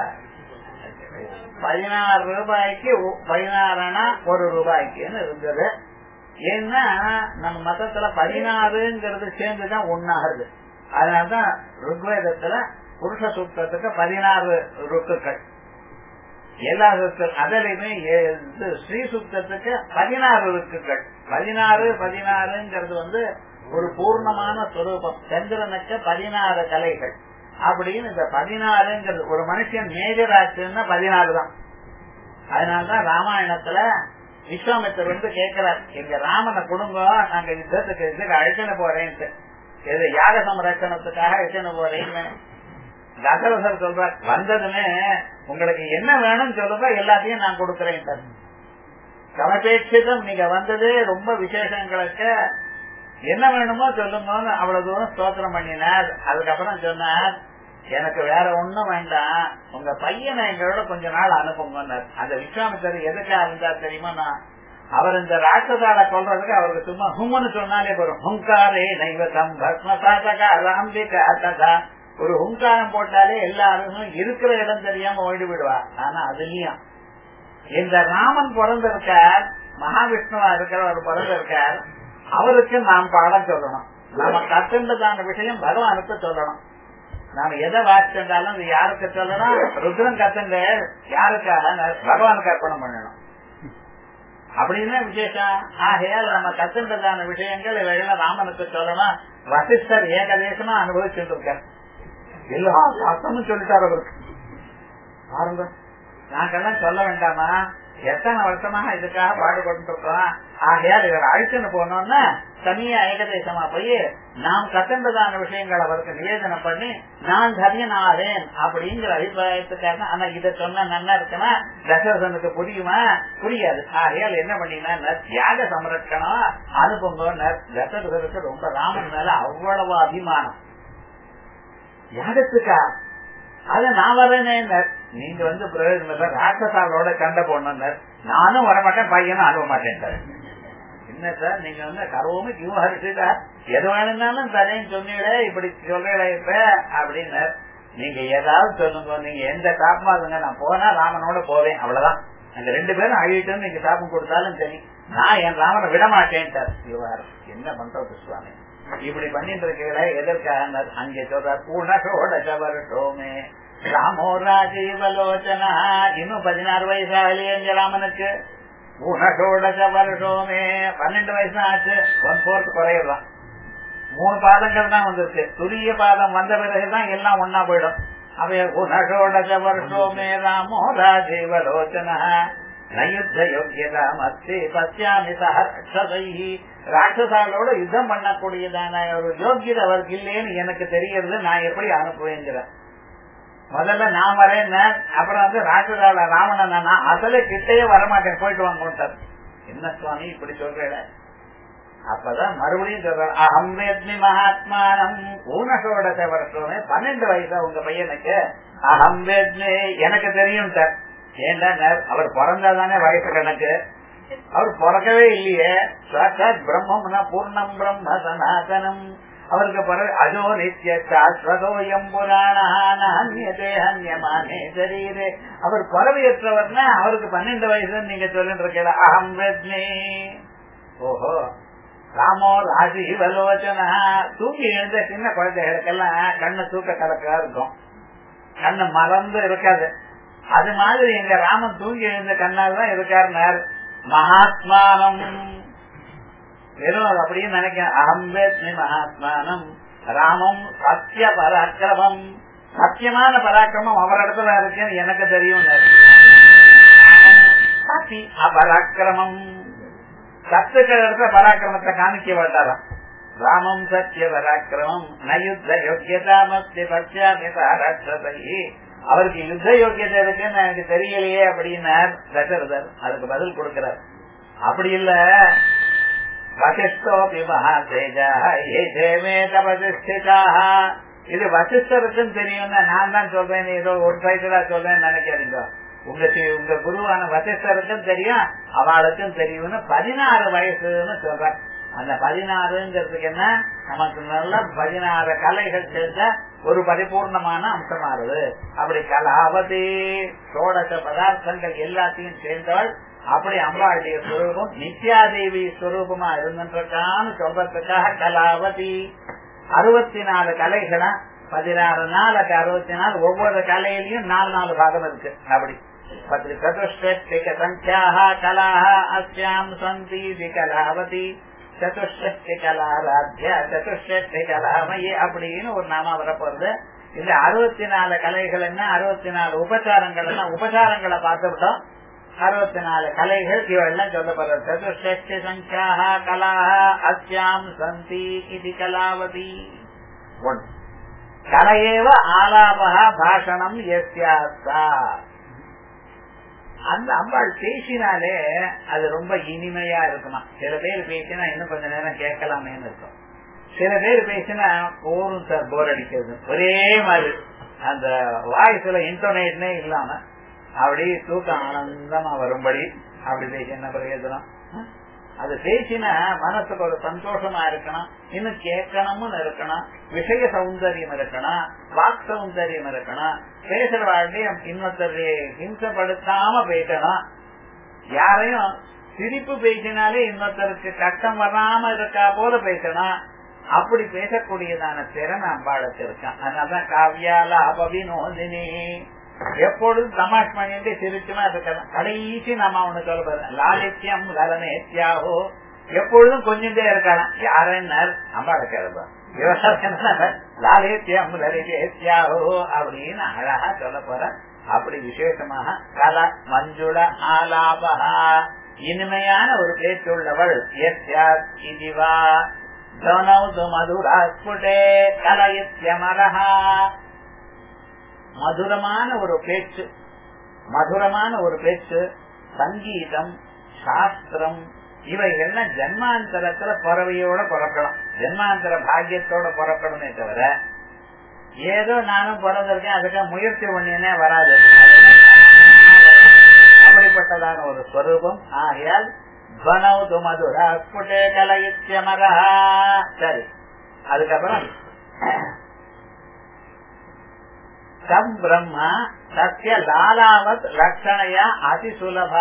[SPEAKER 1] பதினாறு ரூபாய்க்கு பதினாறு அணா ஒரு ரூபாய்க்குன்னு இருந்தது ஏன்னா நம்ம மதத்துல பதினாறுங்கிறது சேர்ந்துதான் ஒன்னாகுது அதனாலதான் ருக்வேதத்துல புருஷ சூத்திரத்துக்கு பதினாறு ருக்குகள் எல்லா அதிலுமே ஸ்ரீ சுத்தத்துக்கு பதினாறு ருக்குகள் பதினாறு பதினாறுங்கிறது வந்து ஒரு பூர்ணமான சுரூபம் சந்திரனுக்கு பதினாறு கலைகள் அப்படின்னு இந்த பதினாறுங்கிறது ஒரு மனுஷன் மேஜர் ஆச்சுன்னா பதினாறு தான் அதனாலதான் ராமாயணத்துல விஸ்வாமித்தர் வந்து கேட்கிறார் எங்க ராமனை கொடுங்க நாங்க யுத்தத்துக்கு இதுக்கு அழைச்சுன்னு போறேன்ட்டு எது யாக சம்ரட்சணத்துக்காக அழைச்சுன்னு போறேன்னு தசரசர் சொல்ற வந்ததுமே உங்களுக்கு என்ன வேணும்னு சொல்லுங்க எல்லாத்தையும் நான் கொடுக்கறேன் சார் சமபேட்சிதம் நீங்க வந்தது ரொம்ப விசேஷங்களுக்கு என்ன வேணுமோ சொல்லுங்கன்னு அவ்வளவு தூரம் ஸ்தோத்திரம் பண்ணினார் அதுக்கப்புறம் சொன்னார் எனக்கு வேற ஒண்ணும் வேண்டாம் உங்க பையனை எங்களோட கொஞ்ச நாள் அனுப்புங்க அந்த விஸ்வாமித்தர் எதுக்காக இருந்தார் தெரியுமா நான் அவர் இந்த ராட்சசால கொல்றதுக்கு அவருக்கு சும்மா ஹும்னு சொன்னாலே வரும் ஹுங்காரே நைவதம் பஸ்மசாதகா ஒரு ஹுங்காரம் போட்டாலே எல்லாரும் இருக்கிற இடம் தெரியாம ஓடி விடுவா ஆனா அதுலயும் இந்த ராமன் பிறந்திருக்கார் மகாவிஷ்ணுவா இருக்கிறவர் பிறந்திருக்கார் அவருக்கு நாம் பாடம் சொல்லணும் நம்ம கத்துண்டதான விஷயம் பகவானுக்கு சொல்லணும் நாம எதை வாசிச்சிருந்தாலும் அது யாருக்கு சொல்லணும் ருத்ரன் கத்துங்க யாருக்காக பகவானுக்கு அர்ப்பணம் பண்ணணும் அப்படின்னு விசேஷம் ஆகையால் நம்ம கத்துன்றதான விஷயங்கள் இவைகளை ராமனுக்கு சொல்லணும் வசிஷ்டர் ஏகதேசமா அனுபவிச்சுட்டு இருக்கார் எல்லா சாஸ்திரமும் சொல்லிட்டார் அவருக்கு பாருங்க நாங்கெல்லாம் சொல்ல வேண்டாமா எத்தனை வருஷமாக இதுக்காக பாடுபட்டு இருக்கோம் ஆகையால் இவர் அழிச்சுன்னு போனோம்னா தனியா ஏகதேசமா போய் நாம் கத்தண்டதான விஷயங்கள் அவருக்கு நிவேதனம் பண்ணி நான் தரியனாவேன் அப்படிங்கிற அபிப்பிராயத்துக்காக ஆனா இதை சொன்னா நல்லா இருக்குன்னா தசரதனுக்கு புரியுமா புரியாது ஆகையால் என்ன பண்ணினா தியாக சமரட்சணம் அனுபவங்க தசரதனுக்கு ரொம்ப ராமன் மேல அவ்வளவு அபிமானம் யாகத்துக்கா அத நான் வரேனே நீங்க வந்து பிரயோஜனம் ராட்சசாலோட சண்டை போடணும் நானும் வரமாட்டேன் பையனும் அனுப்ப மாட்டேன் என்ன சார் நீங்க வந்து கருவமே விவகரிச்சுட்டா எது வேணும்னாலும் தரேன்னு சொன்னீங்களே இப்படி சொல்றீங்களே இப்ப அப்படின்னு நீங்க ஏதாவது சொல்லுங்க நீங்க எந்த தாப்பமாதுங்க நான் போனா ராமனோட போவேன் அவ்வளவுதான் அந்த ரெண்டு பேரும் அழிட்டு நீங்க தாப்பம் கொடுத்தாலும் சரி நான் என் ராமனை விட மாட்டேன் விவகாரம் என்ன பண்றது சுவாமி இப்படி பண்ணிட்டு இருக்கீங்களே எதற்காக அங்கே சொல்றார் பூனகோட சவரட்டோமே ராமோ ராஜீவலோச்சனா இன்னும் பதினாறு வயசு ஆகலையே ராமனுக்கு பூனகோட வருஷோமே பன்னெண்டு வயசு ஆச்சு ஒன் போர்த் குறையலாம் மூணு பாதங்கள் தான் வந்திருக்கு துரிய பாதம் வந்த பிறகுதான் எல்லாம் ஒன்னா போயிடும் அவைய உனகோட வருஷோமே ராமோ ராஜீவலோச்சனா நயுத்த யோகியதா மத்தி பத்தியாமி சஹர்ஷதை ராட்சசாலோட யுத்தம் பண்ணக்கூடியதான ஒரு யோகியதை அவருக்கு இல்லைன்னு எனக்கு தெரியறது நான் எப்படி அனுப்புவேங்கிறேன் முதல்ல நான் வரேன் அப்புறம் வந்து ராட்சசால ராவணன் நான் அசல கிட்டேயே வரமாட்டேன் போயிட்டு வாங்க என்ன சுவாமி இப்படி சொல்றேன் அப்பதான் மறுபடியும் சொல்ற அகம்பேத்மி மகாத்மானம் ஊனகோட வருஷமே பன்னெண்டு வயசா உங்க பையனுக்கு அகம்பேத்மி எனக்கு தெரியும் சார் ஏண்டா அவர் பிறந்தாதானே வயசு கணக்கு அவர் பிறக்கவே இல்லையே சாட்சாத் பிரம்மம்னா பூர்ணம் பிரம்ம சனாதனம் அவருக்கு பிறகு அதோ நித்திய சாஸ்வதோயம் புராணே ஹன்யமானே சரீரே அவர் பறவையற்றவர்னா அவருக்கு பன்னெண்டு வயசு நீங்க சொல்லிட்டு இருக்கல அகம் வெத்னே ஓஹோ ராமோ ராஜீவலோச்சனா தூங்கி எழுந்த சின்ன குழந்தைகளுக்கெல்லாம் கண்ணு தூக்க கலக்கா இருக்கும் கண்ணு மறந்து இருக்காது அது மாதிரி எங்க ராமன் தூங்கி எழுந்த கண்ணால் தான் இருக்காருனார் மகாத்மானம் வெறும் அது அப்படியே நினைக்கிறேன் அகம்பேத்மி மகாத்மானம் ராமம் சத்திய பராக்கிரமம் சத்தியமான பராக்கிரமம் அவரிடத்துல இருக்குன்னு எனக்கு தெரியும் சத்தி அபராக்கிரமம் சத்துக்கள் இடத்துல பராக்கிரமத்தை காமிக்க மாட்டாராம் ராமம் சத்திய பராக்கிரமம் நயுத்த யோக்கியதா மத்திய பட்சாமி சாராட்சதை அவருக்கு யுத்த யோக்கியதை இருக்குன்னு எனக்கு தெரியலையே அப்படின்னார் தசரதர் அதுக்கு பதில் கொடுக்கிறார் அப்படி இல்ல வசிஷ்டோபி மகாதேஜா ஏமே தபதிஷ்டிதாக இது வசிஷ்டருக்கும் தெரியும்னா நான் தான் சொல்றேன் ஏதோ ஒரு சைட்டா சொல்றேன்னு நினைக்காதீங்க உங்க உங்க குருவான வசிஷ்டருக்கும் தெரியும் அவளுக்கும் தெரியும்னு பதினாறு வயசுன்னு சொல்றேன் அந்த பதினாறுங்கிறதுக்கு என்ன நமக்கு நல்ல பதினாறு கலைகள் சேர்ந்த ஒரு பரிபூர்ணமான அம்சமானது அப்படி கலாவதி சோடச பதார்த்தங்கள் எல்லாத்தையும் சேர்ந்தவள் அப்படி அம்பாளுடைய சுரூபம் நித்யாதேவி சுரூபமா இருந்துருக்கான்னு சொல்றதுக்காக கலாவதி அறுபத்தி நாலு கலைகளா பதினாறு நாளுக்கு அறுபத்தி நாலு ஒவ்வொரு கலையிலையும் நாலு நாலு பாகம் இருக்கு அப்படி பத்ரி சதுஷ்டிக சங்கியாக கலாக அஸ்யாம் சந்தி தி கலாவதி சதுஷ்டி கலாராத்யா சதுஷ்டி கலாமயி அப்படின்னு ஒரு நாம வரப்போறது இந்த அறுபத்தி நாலு கலைகள் என்ன அறுபத்தி நாலு உபச்சாரங்கள் என்ன உபச்சாரங்களை பார்த்துவிட்டோம் அறுபத்தி நாலு கலைகள் இவெல்லாம் சொல்லப்படுறது சதுஷ்டி சங்கியாக கலாக அஸ்யாம் சந்தி இது கலாவதி ஒன்று கலையேவ ஆலாபகா பாஷணம் எஸ்யாஸ்தா அந்த அம்பாள் பேசினாலே அது ரொம்ப இனிமையா இருக்குமா சில பேர் பேசினா இன்னும் கொஞ்ச நேரம் கேட்கலாமேன்னு இருக்கும் சில பேர் பேசினா போரும் சார் போர் அடிக்கிறது ஒரே மாதிரி அந்த வாய்ஸ்ல இன்டோனேட்னே இல்லாம அப்படி தூக்கம் ஆனந்தமா வரும்படி அப்படி பேசி என்ன பிரயோஜனம் அது பேசினா மனசுக்கு ஒரு சந்தோஷமா இருக்கணும் இன்னும் கேட்கணும்னு இருக்கணும் விஷய சௌந்தரியம் இருக்கணும் வாக் சௌந்தரியம் இருக்கணும் பேசுற வாழ்க்கையும் இன்னொருத்தரை ஹிம்சப்படுத்தாம பேசணும் யாரையும் சிரிப்பு பேசினாலே இன்னொருத்தருக்கு கஷ்டம் வராம இருக்கா போல பேசணும் அப்படி பேசக்கூடியதான திறன் அம்பாளுக்கு இருக்கான் அதனாலதான் காவியால அபவினோதினி எப்பொழுதும் தமாஷ் பண்ணிட்டு சிரிச்சுமா இருக்கலாம் கடைசி நம்ம அவனு சொல்றது லாலித்யம் லலனேத்யாவோ எப்பொழுதும் கொஞ்சந்தே இருக்கலாம் யாரன்னர் அம்பாளை கேள்வா லாலித்யம் லலிதேத்யாவோ அப்படின்னு அழகா சொல்ல போற அப்படி விசேஷமாக கல மஞ்சுள ஆலாபகா இனிமையான ஒரு பேச்சுள்ளவள் இதுவா மதுராஸ்புடே கலயித்யமரஹா மதுரமான ஒரு பேச்சு மதுரமான ஒரு பேச்சு சங்கீதம் சாஸ்திரம் இவைகள்லாம் ஜன்மாந்தரத்துல பிறவையோட பிறக்கணும் ஜன்மாந்தர பாக்கியத்தோட பிறக்கணுமே தவிர ஏதோ நானும் பிறந்திருக்கேன் அதுக்காக முயற்சி பண்ணினே வராது அப்படிப்பட்டதான ஒரு ஸ்வரூபம் ஆகையால் பனவது மதுரா புட்டே கலயித்யமரா சரி அதுக்கப்புறம் தம் பிரம்மா சத்திய லாலாவத் லட்சணையா அதிசுலபா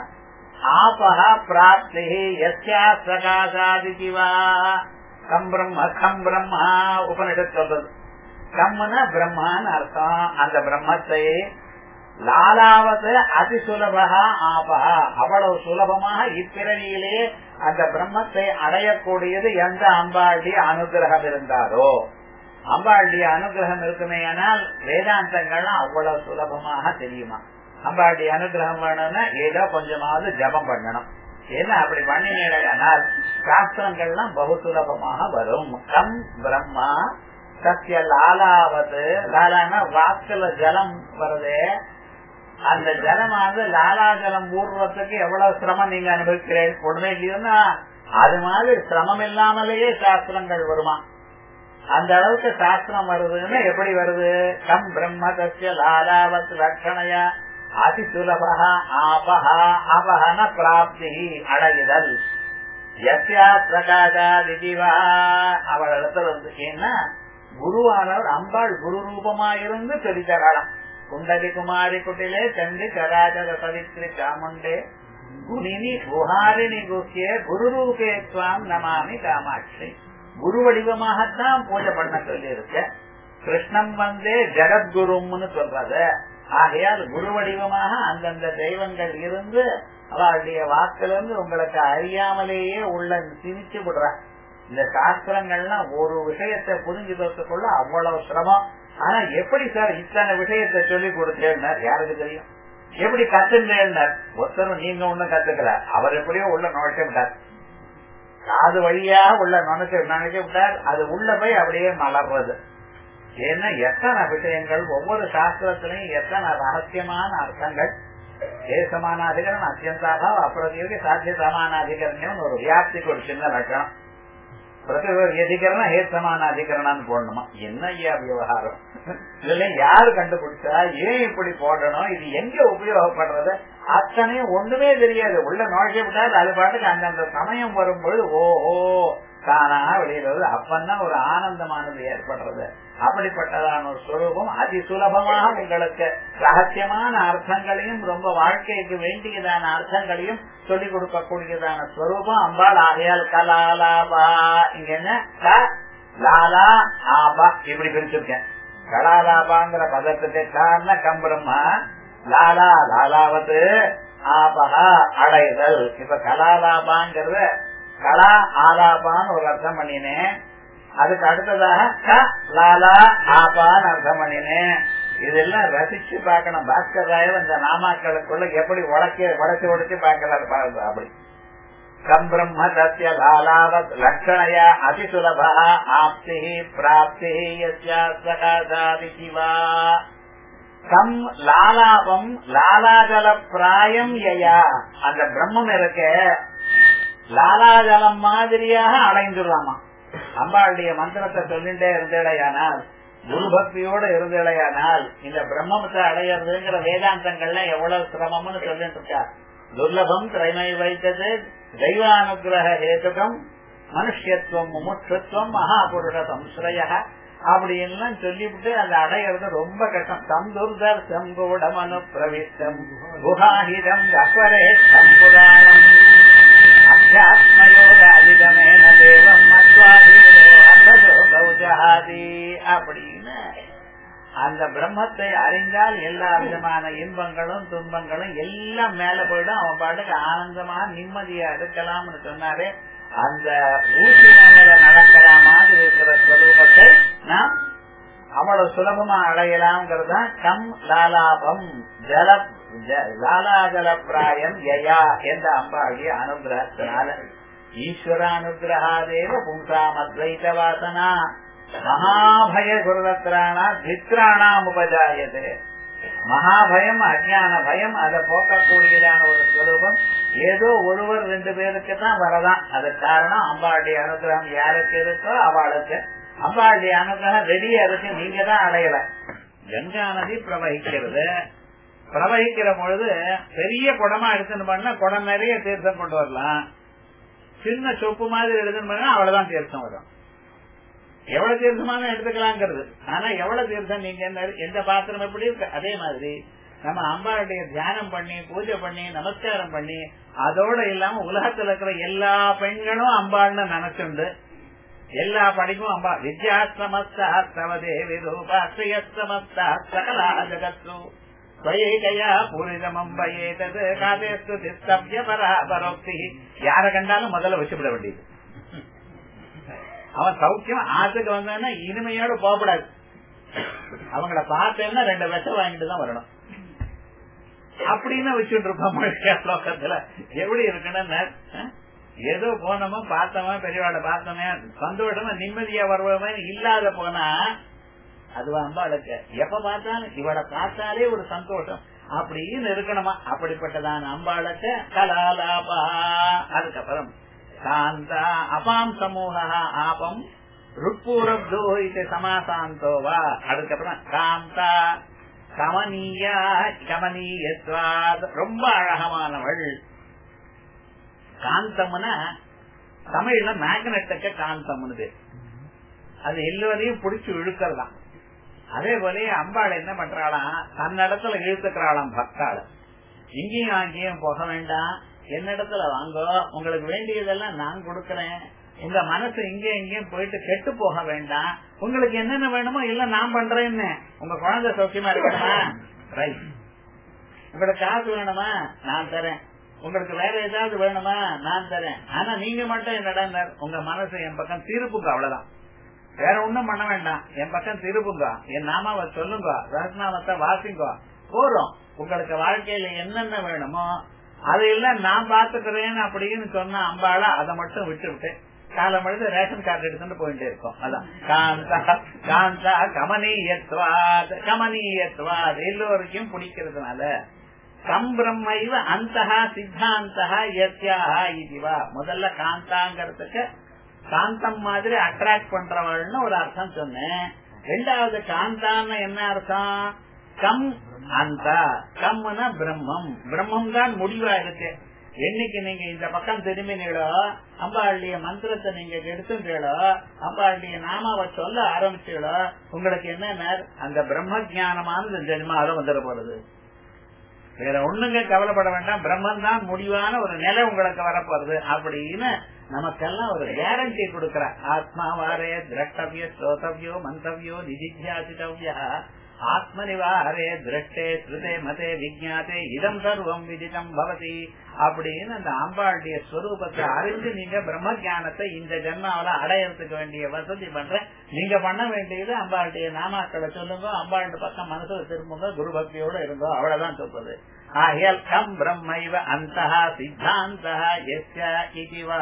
[SPEAKER 1] ஆபஹ பிராப்தி யஸ்யா பிரகாசாதிதி வா கம் பிரம்ம கம் பிரம்மா உபனிஷத் சொல்றது கம்முன பிரம்மான்னு அர்த்தம் அந்த பிரம்மத்தை லாலாவது அதி சுலபகா ஆபகா அவ்வளவு சுலபமாக இப்பிறவியிலே அந்த பிரம்மத்தை அடையக்கூடியது எந்த அம்பாளுடைய அனுகிரகம் இருந்தாரோ அம்பாளுடைய அனுகிரகம் இருக்குமே ஆனால் வேதாந்தங்கள்லாம் அவ்வளவு சுலபமாக தெரியுமா அம்பாளுடைய அனுகிரகம் வேணும்னா ஏதோ கொஞ்சமாவது ஜபம் பண்ணணும் ஏன்னா அப்படி பண்ணினால் சாஸ்திரங்கள்லாம் பகு சுலபமாக வரும் கம் பிரம்மா சத்திய லாலாவது லாலான வாக்குல ஜலம் வருது அந்த ஜலமானது லாலா ஜலம் ஊர்வத்துக்கு எவ்வளவு சிரமம் நீங்க அனுபவிக்கிறேன் உடனே இல்லையோன்னா அது மாதிரி சிரமம் இல்லாமலேயே சாஸ்திரங்கள் வருமா அந்த அளவுக்கு சாஸ்திரம் வருதுன்னா எப்படி வருது கம் பிரம்ம தசிய லாலாவத் லட்சணையா அதி சுலபா ஆபஹா அபஹன பிராப்தி அடையுதல் எஸ்யா பிரகாதா திதிவா அவள் இடத்துல வந்து ஏன்னா குருவானவர் அம்பாள் குரு ரூபமா இருந்து தெரிஞ்சகாலம் குண்டலி குமாரி குட்டிலே சண்டி சராச்சர சவித்ரி சாமுண்டே குணினி குஹாரிணி குக்கிய குரு ரூபே துவாம் நமாமி காமாட்சி குரு வடிவமாகத்தான் பூஜை பண்ண சொல்லி இருக்க கிருஷ்ணம் வந்தே ஜெகத்குரும்னு சொல்றது ஆகையால் குரு வடிவமாக அந்தந்த தெய்வங்கள் இருந்து அவளுடைய வாக்கிலிருந்து உங்களுக்கு அறியாமலேயே உள்ள திணிச்சு விடுற இந்த சாஸ்திரங்கள்லாம் ஒரு விஷயத்தை புரிஞ்சுக்கிறதுக்குள்ள அவ்வளவு சிரமம் ஆனா எப்படி சார் இத்தனை விஷயத்தை சொல்லி கொடுத்தேன்னார் யாருக்கு தெரியும் எப்படி கத்துட்டேன்னார் ஒருத்தரும் நீங்க ஒண்ணும் கத்துக்கல அவர் எப்படியோ உள்ள நுழைச்சு விட்டார் காது வழியா உள்ள நுழைச்சு நினைச்சு விட்டார் அது உள்ள போய் அப்படியே மலர்றது ஏன்னா எத்தனை விஷயங்கள் ஒவ்வொரு சாஸ்திரத்திலையும் எத்தனை ரகசியமான அர்த்தங்கள் ஏ சமானாதிகரன் அத்தியந்தாக அப்பிரதியோகி சாத்திய சமானாதிகரன் ஒரு வியாப்திக்கு ஒரு சின்ன லட்சணம் அதிகரணம் ஹே சமான அதிகரணம் போடணுமா என்ன ஐயா விவகாரம் இதுல யாரு கண்டுபிடிச்சா ஏன் இப்படி போடணும் இது எங்க உபயோகப்படுறது அத்தனையும் ஒண்ணுமே தெரியாது உள்ள நுழைச்சு விட்டால் அது பாட்டுக்கு அந்தந்த சமயம் வரும்பொழுது ஓஹோ தானா வெளியிடுறது அப்பந்தான் ஒரு ஆனந்தமானது ஏற்படுறது அப்படிப்பட்டதான ஒரு சுரூபம் அதி சுலபமாக உங்களுக்கு ரகசியமான அர்த்தங்களையும் ரொம்ப வாழ்க்கைக்கு வேண்டியதான அர்த்தங்களையும் சொல்லிக் கொடுக்கக்கூடியதான ஸ்வரூபம் அம்பாள் ஆகையால் கலாலாபா இங்க என்ன லாலா ஆபா இப்படி பிரிச்சிருக்கேன் கலாலாபாங்கிற பதத்துக்கு காரண கம்பிரம்மா லாலா லாலாவது ஆபகா அடைதல் இப்ப கலாலாபாங்கிறத கலா ஆலாபான்னு ஒரு அர்த்தம் பண்ணினேன் அதுக்கு அடுத்ததாக க லாலா ஆபான்னு அர்த்தம் பண்ணினேன் இதெல்லாம் ரசிச்சு பார்க்கணும் பாஸ்கர் ராயர் இந்த நாமாக்களுக்குள்ள எப்படி உடக்க உடச்சு உடச்சு பார்க்கறாரு பாருங்க அப்படி கம் பிரம்ம சத்திய லாலாவத் லட்சணையா அதிசுலபா ஆப்தி பிராப்தி சகாதாதி சிவா கம் லாலாபம் லாலாஜல பிராயம் யயா அந்த பிரம்மம் இருக்க லாலாஜலம் மாதிரியாக அடைந்துடலாமா அம்பாளுடைய மந்திரத்தை சொல்லிட்டே இருந்தேடையானால் குரு பக்தியோடு இருந்தேடையானால் இந்த பிரம்மத்தை அடையிறதுங்கிற வேதாந்தங்கள்ல எவ்வளவு சிரமம்னு சொல்லிட்டு இருக்கா துர்லபம் திரைமை வைத்தது தெய்வானுகிரக ஹேதுகம் மனுஷத்துவம் முமுட்சத்துவம் மகாபுருஷ சம்ஸ்ரய அப்படி எல்லாம் சொல்லிவிட்டு அதை அடையிறது ரொம்ப கஷ்டம் தம் துர்தர் சங்கூடம் அனு பிரவித்தம் குஹாஹிதம் அஸ்வரே சம்புராணம் அத்தியாத்மயோக அதிகமேன தேவம் மத்வாதீரோ அசதோ கௌஜஹாதி அப்படின்னு அந்த பிரம்மத்தை அறிந்தால் எல்லா விதமான இன்பங்களும் துன்பங்களும் எல்லாம் மேல போயிடும் அவன் பாட்டுக்கு ஆனந்தமா நிம்மதியா இருக்கலாம்னு சொன்னாரு அந்த ஊசி மேல நடக்கிற மாதிரி இருக்கிற ஸ்வரூபத்தை நாம் அவ்வளவு சுலபமா அடையலாம்ங்கிறது கம் லாலாபம் ஜல லாலாஜல பிராயம் யயா என்ற அம்பாளுடைய அனுகிரகத்தினால ஈஸ்வரானுகிரகாதேவ பும்சாம் அத்வைத வாசனா மகாபய குருதத்திரானா தித்ராணாம் உபஜாயது மகாபயம் அஜான பயம் அதை போக்கக்கூடியதான ஒரு ஸ்வரூபம் ஏதோ ஒருவர் ரெண்டு பேருக்கு தான் வரதான் அது காரணம் அம்பாளுடைய அனுகிரகம் யாருக்கு இருக்கோ அவளுக்கு அம்பாளுடைய அனுகிரகம் ரெடியா இருக்கு நீங்க தான் அடையல கங்கா நதி பிரவகிக்கிறது பிரவகிக்கிற பொழுது பெரிய குடமா எடுத்துன்னு பண்ணா குடம் நிறைய தீர்த்தம் கொண்டு வரலாம் சின்ன சொப்பு மாதிரி எடுத்துன்னு பண்ணா அவ்வளவுதான் தீர்த்தம் வரும் எவ்வளவு தீர்த்தமான எடுத்துக்கலாங்கிறது ஆனா எவ்வளவு தீர்த்தம் நீங்க எந்த பாத்திரம் எப்படி இருக்கு அதே மாதிரி நம்ம அம்பாளுடைய தியானம் பண்ணி பூஜை பண்ணி நமஸ்காரம் பண்ணி அதோட இல்லாம உலகத்துல இருக்கிற எல்லா பெண்களும் அம்பாள்னு நினைச்சுண்டு எல்லா படிப்பும் அம்பா வித்யாஸ்தமஸ்தா தவ தேவி ரூபா ஸ்ரீயஸ்தமஸ்தா சகலா ஜகத்ரு ஸ்வயேகையா பூரிதமம்பயேதது காதேஸ்து திஸ்தவ்ய பராபரோக்தி யார கண்டாலும் முதல்ல வச்சுவிட வேண்டியது அவன் சௌக்கியம் ஆத்துக்கு வந்தான்னா இனிமையோட போகக்கூடாது அவங்கள பார்த்தேன்னா ரெண்டு விஷம் வாங்கிட்டு தான் வரணும் அப்படின்னு வச்சுட்டு இருப்போம் லோகத்துல எப்படி இருக்குன்னு ஏதோ போனோமோ பார்த்தோமா பெரியவாட பார்த்தோமே சந்தோஷமா நிம்மதியா வருவோமே இல்லாத போனா அது அம்பாளுக்கு எப்ப பார்த்தாலும் இவளை பார்த்தாலே ஒரு சந்தோஷம் அப்படின்னு இருக்கணுமா அப்படிப்பட்டதான அம்பாளுக்கு கலாலாபா அதுக்கப்புறம் காந்தா அபாம் சமூக ஆபம் ருட்பூரப்தோ இது சமாசாந்தோ வா அதுக்கப்புறம் காந்தா கமனீயா கமனீயத்வாத் ரொம்ப அழகமானவள் காந்தம்னா தமிழ்ல மேக்னெட்டுக்கு காந்தம்னு அது எல்லோரையும் பிடிச்சு இழுக்கிறதா அதே போல அம்பாள் என்ன பண்றாளாம் தன்னிடத்துல இழுத்துக்கிறாளாம் பக்தாள் இங்கேயும் அங்கேயும் போக வேண்டாம் என்னிடத்துல வாங்கோ உங்களுக்கு வேண்டியதெல்லாம் நான் கொடுக்கறேன் உங்க மனசு இங்கே இங்கேயும் போயிட்டு கெட்டு போக வேண்டாம் உங்களுக்கு என்னென்ன வேணுமோ இல்ல நான் பண்றேன்னு உங்க குழந்தை சௌக்கியமா இருக்கணுமா ரைட் உங்களுக்கு காசு வேணுமா நான் தரேன் உங்களுக்கு வேற ஏதாவது வேணுமா நான் தரேன் ஆனா நீங்க மட்டும் என்னடா உங்க மனசு என் பக்கம் திருப்புங்க அவ்வளவுதான் வேற ஒண்ணும் பண்ண வேண்டாம் என் பக்கம் திருப்புங்க என் நாமாவை சொல்லுங்க ரத்னாமத்தை வாசிங்க போறோம் உங்களுக்கு வாழ்க்கையில என்னென்ன வேணுமோ அதையெல்லாம் நான் பாத்துக்கிறேன் அப்படின்னு சொன்ன அம்பாளா அதை மட்டும் விட்டு விட்டு காலம் எழுது ரேஷன் கார்டு எடுத்துட்டு போயிட்டே இருக்கோம் அதான் காந்தா காந்தா கமனீயத்வாத் கமனீயத்வாத் எல்லோருக்கும் பிடிக்கிறதுனால சம்பிரம்மைவ அந்த சித்தாந்தா எத்தியாக இதுவா முதல்ல காந்தாங்கிறதுக்கு காந்தம் மாதிரி அட்ராக்ட் பண்றவள்னு ஒரு அர்த்தம் சொன்னேன் ரெண்டாவது காந்தான்னு என்ன அர்த்தம் கம் அந்த கம்னா பிரம்மம் பிரம்மம் தான் முடிவா இருக்கு என்னைக்கு நீங்க இந்த பக்கம் திரும்பினீங்களோ அம்பாளுடைய மந்திரத்தை நீங்க எடுத்துங்களோ அம்பாளுடைய நாமாவை சொல்ல ஆரம்பிச்சீங்களோ உங்களுக்கு என்ன அந்த பிரம்ம ஜானமானது ஜென்மாவில வந்துட போறது வேற ஒண்ணுங்க கவலைப்பட வேண்டாம் பிரம்மன் தான் முடிவான ஒரு நிலை உங்களுக்கு வரப்போறது அப்படின்னு நமக்கெல்லாம் ஒரு கேரண்டி கொடுக்கற ஆத்மாவாரே திரட்டவியோ ஸ்ரோதவியோ மந்தவியோ நிதித்தியாசித்தவியா ஆத்மனிவாரே திருஷ்டே ஸ்ருதே மதே விஜாத்தே இதம் சர்வம் விதிதம் பவதி அப்படின்னு அந்த அம்பாளுடைய ஸ்வரூபத்தை அறிந்து நீங்க பிரம்ம ஜானத்தை இந்த ஜென்மாவில அடையறதுக்கு வேண்டிய வசதி பண்ற நீங்க பண்ண வேண்டியது அம்பாளுடைய நாமாக்களை சொல்லுங்க அம்பாளுடைய பக்கம் மனசுல திரும்புங்க குரு பக்தியோட இருங்கோ அவ்வளவுதான் சொல்றது ஆகியால் கம் பிரம்மைவ அந்த சித்தாந்த இதுவா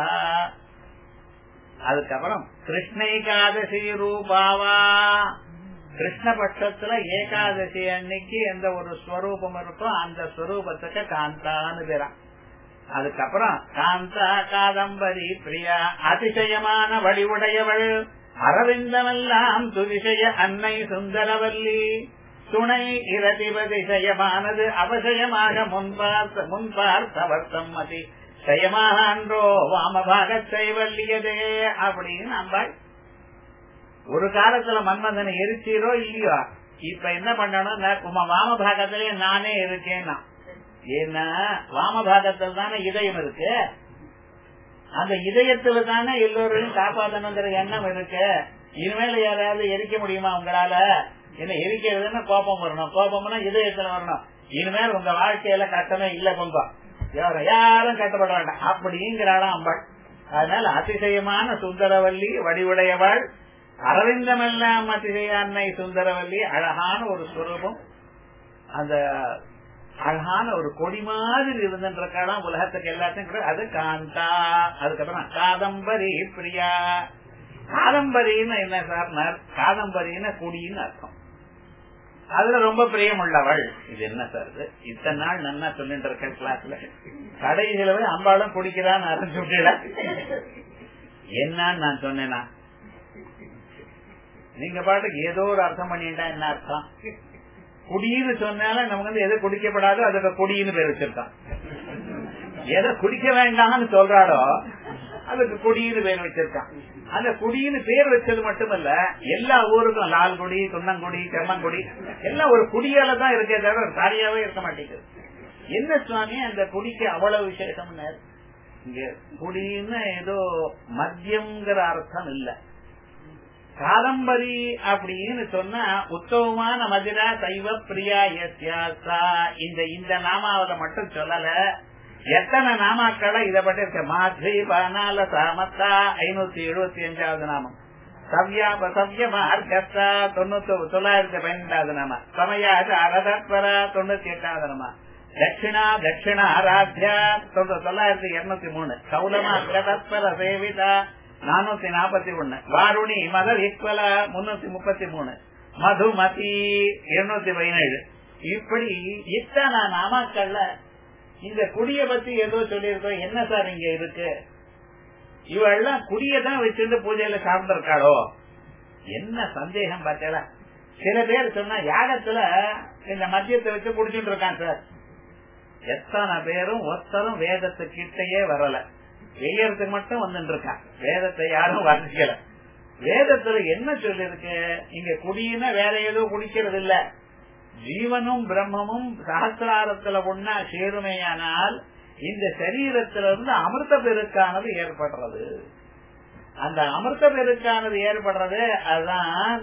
[SPEAKER 1] அதுக்கப்புறம் கிருஷ்ணேகாதசி ரூபாவா கிருஷ்ணபட்சத்துல ஏகாதசி அன்னைக்கு எந்த ஒரு ஸ்வரூபம் இருக்கோ அந்த ஸ்வரூபத்துக்கு காந்தான்னு பேரான் அதுக்கப்புறம் காந்தா காதம்பரி பிரியா அதிசயமான வடிவுடையவள் அரவிந்தமெல்லாம் துதிசய அன்னை சுந்தரவல்லி துணை இரதிபதிசயமானது அவசயமாக முன்பார்த்த முன்பார்த்தவர் சம்மதி சயமாக அன்றோ வாமபாக செய்வல்லியதே அப்படின்னு நம்பாள் ஒரு காலத்துல மன்மதனை எரிச்சீரோ இல்லையோ இப்ப என்ன பண்ணணும் உமா வாமபாகத்திலே நானே இருக்கேன்னா ஏன்னா வாமபாகத்தில் தானே இதயம் இருக்கு அந்த இதயத்துல தானே எல்லோரையும் காப்பாத்தணுங்கிற எண்ணம் இருக்கு இனிமேல யாராவது எரிக்க முடியுமா உங்களால என்ன எரிக்கிறதுன்னா கோபம் வரணும் கோபம்னா இதயத்துல வரணும் இனிமேல் உங்க வாழ்க்கையில கட்டமே இல்ல பொங்கம் யாரும் யாரும் கட்டப்பட வேண்டாம் அப்படிங்கிறாளாம் அம்பாள் அதனால அதிசயமான சுந்தரவல்லி வடிவுடையவாள் அரவிந்தமெல்லாம் அதிசய அன்னை சுந்தரவல்லி அழகான ஒரு சுரூபம் அந்த அழகான ஒரு கொடி மாதிரி இருந்துருக்காளாம் உலகத்துக்கு எல்லாத்தையும் அது காந்தா அதுக்கப்புறம் காதம்பரி பிரியா காதம்பரின்னு என்ன சார் காதம்பரின்னு குடின்னு அர்த்தம் அதுல ரொம்ப பிரியம் உள்ளவள் இது என்ன சார் இது இத்தனை நாள் நன்னா சொல்லிட்டு இருக்க கிளாஸ்ல கடைசியில போய் அம்பாளும் குடிக்கிறான்னு அரைஞ்சு விட்டுல என்னன்னு நான் சொன்னேனா நீங்க பாட்டுக்கு ஏதோ ஒரு அர்த்தம் பண்ணிட்டா என்ன அர்த்தம் குடின்னு சொன்னாலும் நமக்கு வந்து எதை குடிக்கப்படாதோ அதுக்கு குடின்னு பேர் வச்சிருக்கான் எதை குடிக்க வேண்டாம்னு சொல்றாடோ அதுக்கு குடின்னு பேர் வச்சிருக்கான் அந்த குடின்னு பேர் வச்சது மட்டுமல்ல எல்லா ஊருக்கும் லால்குடி துண்ணங்குடி செம்மங்குடி எல்லாம் ஒரு குடியால தான் இருக்கே தவிர சாரியாவே இருக்க மாட்டேங்குது என்ன சுவாமி அந்த குடிக்கு அவ்வளவு விசேஷம் இங்க குடின்னு ஏதோ மத்தியம்ங்கிற அர்த்தம் இல்ல காதம்பரி அப்படின்னு சொன்னா உத்தமமான மதுரா சைவ பிரியா எஸ்யாசா இந்த இந்த நாமாவத மட்டும் சொல்லல எத்தனை நாமாக்களை இதை பற்றி இருக்க மாத்ரி பனால சாமத்தா ஐநூத்தி எழுபத்தி அஞ்சாவது நாமம் சவ்யாப சவ்யமா அர்க்கத்தா தொண்ணூத்தி தொள்ளாயிரத்தி பன்னெண்டாவது நாம சமயாது அரதத்வரா தொண்ணூத்தி எட்டாவது நாம தட்சிணா தட்சிண ஆராத்யா தொள்ளாயிரத்தி இருநூத்தி மூணு கௌலமா அர்க்கதத்வர சேவிதா நானூத்தி நாற்பத்தி ஒண்ணு வாருணி மதர் ஈக்குவல முன்னூத்தி முப்பத்தி மூணு மதுமதி இருநூத்தி பதினேழு இப்படி இத்தனை நாமாக்கள்ல இந்த குடிய பத்தி ஏதோ சொல்லியிருக்கோம் என்ன சார் இங்க இருக்கு இவெல்லாம் குடியதான் வச்சிருந்து பூஜையில சார்ந்திருக்காளோ என்ன சந்தேகம் பார்த்தல சில பேர் சொன்னா யாகத்துல இந்த மத்தியத்தை வச்சு குடிச்சுட்டு இருக்கான் சார் எத்தனை பேரும் ஒத்தரும் வேதத்து கிட்டையே வரல வெய்யறதுக்கு மட்டும் வந்துட்டு இருக்கான் வேதத்தை யாரும் வர்ணிக்கல வேதத்துல என்ன சொல்லிருக்கு இங்க குடியினா வேற ஏதோ குடிக்கிறது இல்ல ஜீவனும் பிரம்மமும் சகசிராரத்துல ஒன்னா சேருமையானால் இந்த சரீரத்திலிருந்து அமிர்த பெருக்கானது ஏற்படுறது அந்த அமிர்த பெருக்கானது ஏற்படுறது அதுதான்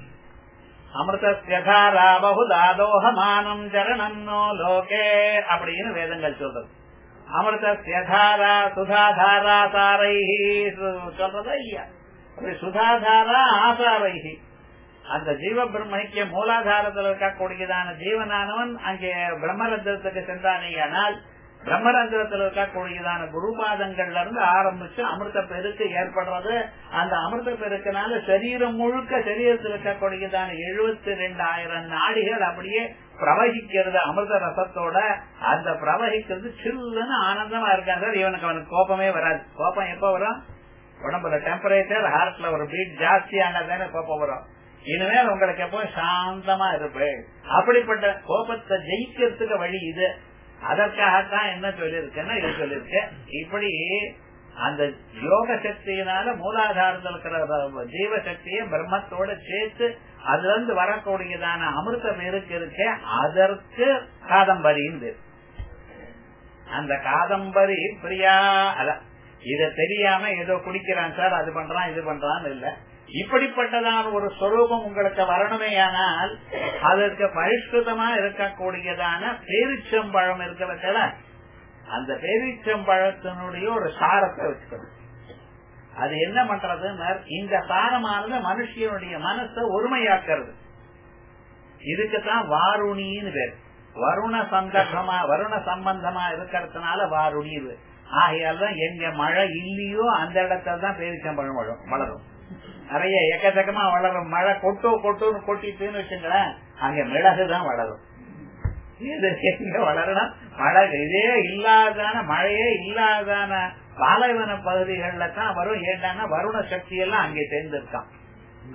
[SPEAKER 1] அமிர்தா பகுதாதோகமானம் ஜரணம் நோ லோகே அப்படின்னு வேதங்கள் சொல்றது அமிர்தா சுதாதாரா சாரைஹி சொல்றதா இல்லையா சுதாதாரா ஆசாரைஹி அந்த ஜீவ பிரம்மணிக்க மூலாதாரத்தில் இருக்கக்கூடியதான ஜீவனானவன் அங்கே பிரம்மரந்திரத்துக்கு சென்றானேயானால் பிரம்மரந்திரத்தில் இருக்கக்கூடியதான குருபாதங்கள்ல இருந்து ஆரம்பிச்சு அமிர்த பெருக்கு ஏற்படுறது அந்த அமிர்த பெருக்கினால சரீரம் முழுக்க சரீரத்தில் இருக்கக்கூடியதான எழுபத்தி ரெண்டாயிரம் நாடிகள் அப்படியே பிரவகிக்கிறது அமிர்த ரசத்தோட அந்த பிரவகிக்கிறது சில்லுன்னு ஆனந்தமா இருக்காங்க இவனுக்கு அவனுக்கு கோபமே வராது கோபம் எப்ப வரும் உடம்புல டெம்பரேச்சர் ஹார்ட்ல ஒரு பீட் ஜாஸ்தி ஆனதானே கோபம் வரும் இனிமேல் உங்களுக்கு எப்போ சாந்தமா இருப்பேன் அப்படிப்பட்ட கோபத்தை ஜெயிக்கிறதுக்கு வழி இது அதற்காகத்தான் என்ன சொல்லியிருக்கேன்னா இது சொல்லியிருக்கேன் இப்படி அந்த யோக சக்தியினால மூலாதாரத்தில் இருக்கிற ஜீவ சக்தியை பிரம்மத்தோட சேர்த்து அதுல இருந்து வரக்கூடியதான அமிர்த பேருக்கு இருக்க அதற்கு காதம்பரின்னு அந்த காதம்பரி பிரியா அதான் இத தெரியாம ஏதோ குடிக்கிறான் சார் அது பண்றான் இது பண்றான்னு இல்ல இப்படிப்பட்டதான ஒரு ஸ்வரூபம் உங்களுக்கு வரணுமேயானால் அதற்கு பரிஷ்கிருதமா இருக்கக்கூடியதான பேரிச்சம்பழம் இருக்கிறதுல அந்த பேரிச்சம்பழத்தினுடைய ஒரு சாரத்தை வச்சுக்கணும் அது என்ன பண்றதுன்னா இந்த சாரமானது மனுஷனுடைய மனசை ஒருமையாக்குறது இதுக்குதான் வாருணின்னு பேர் வருண சந்தர்ப்பமா வருண சம்பந்தமா இருக்கிறதுனால வாருணி இது ஆகையால்தான் எங்க மழை இல்லையோ அந்த இடத்துல தான் பேரிச்சம்பழம் வளரும் வளரும் நிறைய எக்கச்சக்கமா வளரும் மழை கொட்டோ கொட்டோன்னு கொட்டிட்டுன்னு வச்சுங்களேன் அங்க மிளகுதான் வளரும் இது எங்க வளரணும் மழை இதே இல்லாதான மழையே இல்லாதான பாலைவன பகுதிகள்ல தான் வரும் ஏண்டான வருண சக்தி எல்லாம் அங்கே சேர்ந்திருக்கான்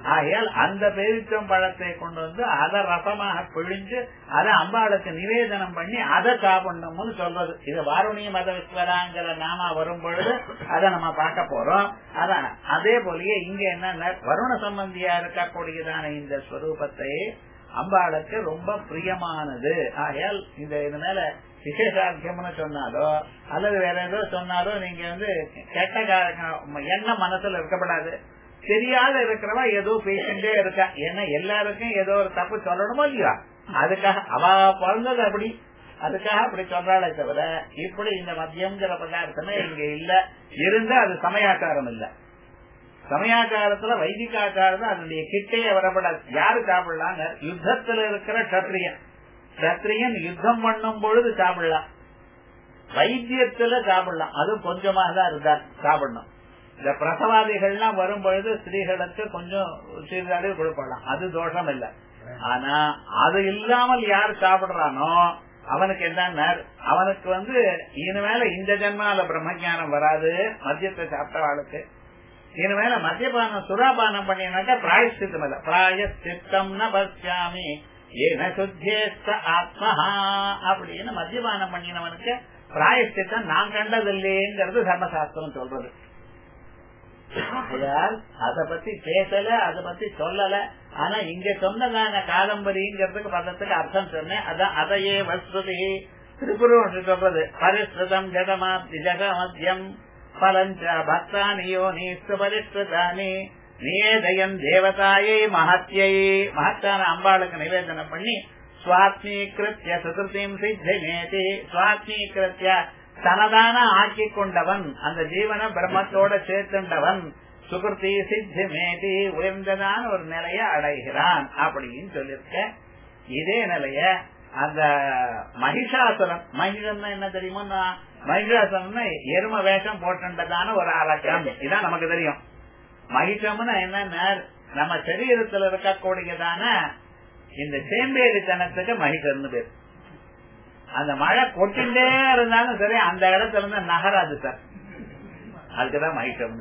[SPEAKER 1] ஆகையால் அந்த பேரிச்சம் பழத்தை கொண்டு வந்து அதை ரசமாக பிழிஞ்சு அதை அம்பாளுக்கு நிவேதனம் பண்ணி அதை சாப்பிடணும்னு சொல்றது இது வாருணிய மத விஸ்வராங்கிற நாம வரும் பொழுது அதை நம்ம பார்க்க போறோம் அதான் அதே போலயே இங்க என்ன வருண சம்பந்தியா இருக்கக்கூடியதான இந்த ஸ்வரூபத்தை அம்பாளுக்கு ரொம்ப பிரியமானது ஆகையால் இந்த இது மேல விசேஷார்த்தம்னு சொன்னாலோ அல்லது வேற ஏதோ சொன்னாலோ நீங்க வந்து கெட்ட எண்ணம் மனசுல இருக்கப்படாது தெரியாத இருக்கிறவா ஏதோ பேசிட்டே இருக்கா ஏன்னா எல்லாருக்கும் ஏதோ ஒரு தப்பு சொல்லணுமோ இல்லையா அதுக்காக அவ பிறந்தது அப்படி அதுக்காக அப்படி சொல்றாளே தவிர இப்படி இந்த மத்தியம்ங்கிற பதார்த்தமே இங்க இல்ல இருந்தா அது சமயாச்சாரம் இல்ல சமயாச்சாரத்துல வைதிகாச்சாரம் அதனுடைய கிட்டையே வரப்படாது யாரு சாப்பிடலாம் யுத்தத்துல இருக்கிற கத்திரியன் கத்திரியன் யுத்தம் பண்ணும் பொழுது சாப்பிடலாம் வைத்தியத்துல சாப்பிடலாம் அதுவும் கொஞ்சமாக தான் இருந்தா சாப்பிடணும் இந்த பிரசவாதிகள்லாம் வரும் பொழுது ஸ்திரீகளுக்கு கொஞ்சம் சிறிதளவு கொடுப்படலாம் அது தோஷம் இல்ல ஆனா அது இல்லாமல் யார் சாப்பிடுறானோ அவனுக்கு என்ன அவனுக்கு வந்து இனிமேல இந்த ஜென்மால பிரம்மஜானம் வராது மத்தியத்தை சாப்பிட்டவாளுக்கு இனிமேல மத்தியபானம் சுறாபானம் பண்ணினாக்கா பிராயஷ்டித்தம் இல்ல பிராயஷ்டித்தம் ந பசியாமி ஏன சுத்தேஸ்த ஆத்மஹா அப்படின்னு மத்தியபானம் பண்ணினவனுக்கு பிராயஷ்டித்தம் நான் கண்டதில்லைங்கிறது தர்மசாஸ்திரம் சொல்றது அத பத்தி பேசல அத பத்தி சொல்லல ஆனா இங்க சொன்னதான காதம்பரிங்கிறதுக்கு பதத்துக்கு அர்த்தம் சொன்னேன் அதான் அதையே வஸ்துதி திரிபுரம் சொல்றது பரிஸ்ருதம் ஜகமா ஜகமத்தியம் பலஞ்ச பக்தானி யோனிஸ்து பரிஸ்ருதானி நிவேதயன் தேவதாயை மகத்தியை மகத்தான அம்பாளுக்கு நிவேதனம் பண்ணி சுவாத்மீகிருத்திய சுகிருத்தியும் சித்தமேதி சுவாத்மீகிருத்திய தனதான ஆக்கி கொண்டவன் அந்த ஜீவன பிரம்மத்தோட சேர்த்துண்டவன் சுகிருத்தி சித்தி மேதி உயர்ந்ததான ஒரு நிலைய அடைகிறான் அப்படின்னு சொல்லிருக்க இதே நிலைய அந்த மகிஷாசுரன் மகிஷன் என்ன தெரியுமா மகிஷாசுரன் எரும வேஷம் போட்டுண்டதான ஒரு அலக்கம் இதான் நமக்கு தெரியும் மகிஷம்னா என்னன்னா நம்ம சரீரத்தில் இருக்கக்கூடியதான இந்த சேம்பேரித்தனத்துக்கு மகிஷன்னு பேர் அந்த மழை கொட்டிண்டே இருந்தாலும் சரி அந்த இடத்துல இருந்து நகராது சார் அதுக்குதான் மகிஷம்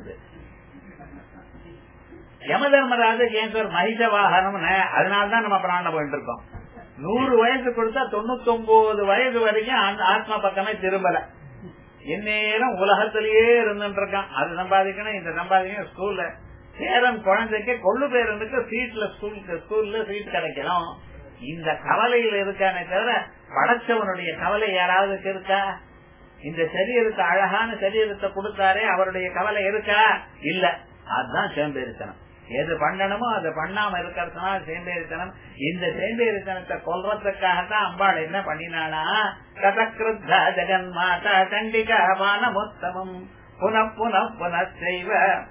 [SPEAKER 1] யம தர்மராஜுக்கு ஏன் சார் மகிஷ வாகனம்னு அதனாலதான் நம்ம பிராணம் போயிட்டு இருக்கோம் நூறு வயசு கொடுத்தா தொண்ணூத்தி ஒன்பது வயசு வரைக்கும் அந்த ஆத்மா பக்கமே திரும்பல இந்நேரம் உலகத்திலேயே இருந்துட்டு இருக்கான் அது சம்பாதிக்கணும் இந்த சம்பாதிக்கணும் ஸ்கூல்ல சேரம் குழந்தைக்கு கொள்ளு பேருந்துக்கு சீட்ல ஸ்கூலுக்கு ஸ்கூல்ல சீட் கிடைக்கணும் இந்த கவலையில இருக்கானே தவிர படைச்சவனுடைய கவலை யாராவது இருக்கா இந்த சரீரத்தை அழகான சரீரத்தை கொடுத்தாரே அவருடைய கவலை இருக்கா இல்ல அதுதான் சேம்பேரித்தனம் எது பண்ணணுமோ அதை பண்ணாம இருக்கிறதுனா சேம்பேரித்தனம் இந்த சேம்பேரித்தனத்தை கொல்றதுக்காகத்தான் அம்பாள் என்ன பண்ணினானா கதக்கிருத்த ஜெகன் மாதா கண்டிகா வானமுத்தமம் புன புன புனச்சைவ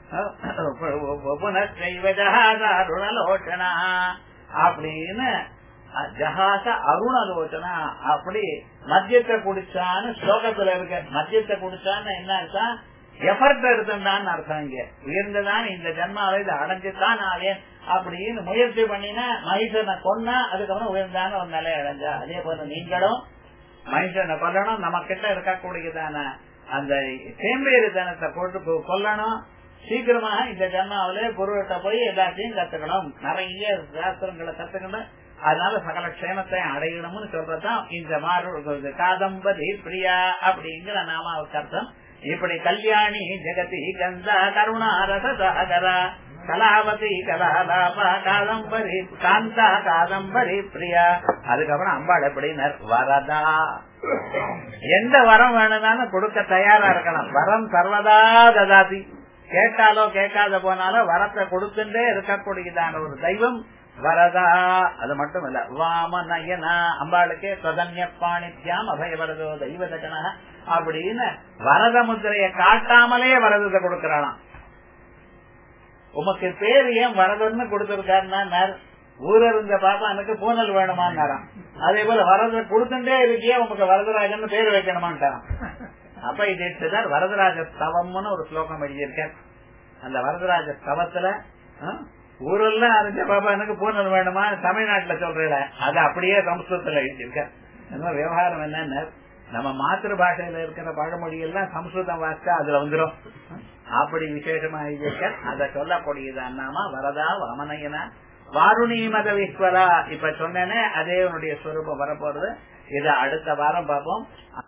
[SPEAKER 1] புனச்சைவ ஜகாதாருணலோச்சனா அப்படின்னு ஜகாச அருணலோச்சனா அப்படி மத்தியத்தை குடிச்சான்னு ஸ்லோகத்துல இருக்க மத்தியத்தை குடிச்சான்னு என்ன அர்த்தம் எஃபர்ட் எடுத்துட்டான்னு அர்த்தம் இங்க உயர்ந்ததான் இந்த ஜன்மாவை இதை அடைஞ்சுதான் ஆவேன் அப்படின்னு முயற்சி பண்ணினா மனுஷனை கொன்னா அதுக்கப்புறம் உயர்ந்தான ஒரு நிலை அடைஞ்சா அதே போல நீங்களும் மனுஷனை கொல்லணும் நம்ம கிட்ட இருக்கக்கூடியதான அந்த சேம்பேறு தனத்தை போட்டு கொல்லணும் சீக்கிரமாக இந்த ஜன்மாவில குருவிட்ட போய் எல்லாத்தையும் கத்துக்கணும் நிறைய சாஸ்திரங்களை கத்துக்கணும் அதனால சகல க்ஷேமத்தை அடையணும்னு சொல்றதுதான் இந்த மாறு காதம்பதி பிரியா அப்படிங்கிற நாமாவுக்கு அர்த்தம் இப்படி கல்யாணி ஜெகதி கந்தா கருணாரத சாகரா கலாவதி கலாலாபா காதம்பரி காந்தா காதம்பரி பிரியா அதுக்கப்புறம் அம்பாள் எப்படினர் வரதா எந்த வரம் வேணும்னாலும் கொடுக்க தயாரா இருக்கலாம் வரம் சர்வதா ததாதி கேட்டாலோ கேட்காத போனாலோ வரத்தை கொடுத்துட்டே இருக்கக்கூடியதான ஒரு தெய்வம் வரதா அது மட்டும் இல்ல வாம நயனா அம்பாளுக்கே சொதன்ய பாணித்யாம் அபயவரதோ தெய்வதகன அப்படின்னு வரத முத்திரைய காட்டாமலே வரதத்தை கொடுக்கறானாம் உமக்கு பேர் ஏன் வரதன்னு கொடுத்திருக்காருன்னா ஊர இருந்த பாப்பா எனக்கு பூனல் வேணுமான்னாராம் அதே போல வரத கொடுத்துட்டே இருக்கியே உமக்கு வரதராஜன் பேர் வைக்கணுமான்ட்டாராம் அப்ப இது எடுத்துதான் வரதராஜ ஸ்தவம்னு ஒரு ஸ்லோகம் எழுதியிருக்கார் அந்த வரதராஜ ஸ்தவத்துல ஊரெல்லாம் அறிஞ்ச பாப்பா எனக்கு பூனல் வேணுமா தமிழ்நாட்டுல சொல்றேன் அது அப்படியே சம்ஸ்கிருதத்துல எழுதியிருக்க விவகாரம் என்னன்னு நம்ம மாத்திரு பாஷையில இருக்கிற பழமொழி எல்லாம் சம்ஸ்கிருதம் வாசிச்சா அதுல வந்துடும் அப்படி விசேஷமா இருக்க அதை சொல்லக்கூடியதான் நாம வரதா வாமனையனா வாருணி மதவீஸ்வரா இப்ப சொன்னேனே அதே உன்னுடைய ஸ்வரூபம் வரப்போறது இதை அடுத்த வாரம் பார்ப்போம்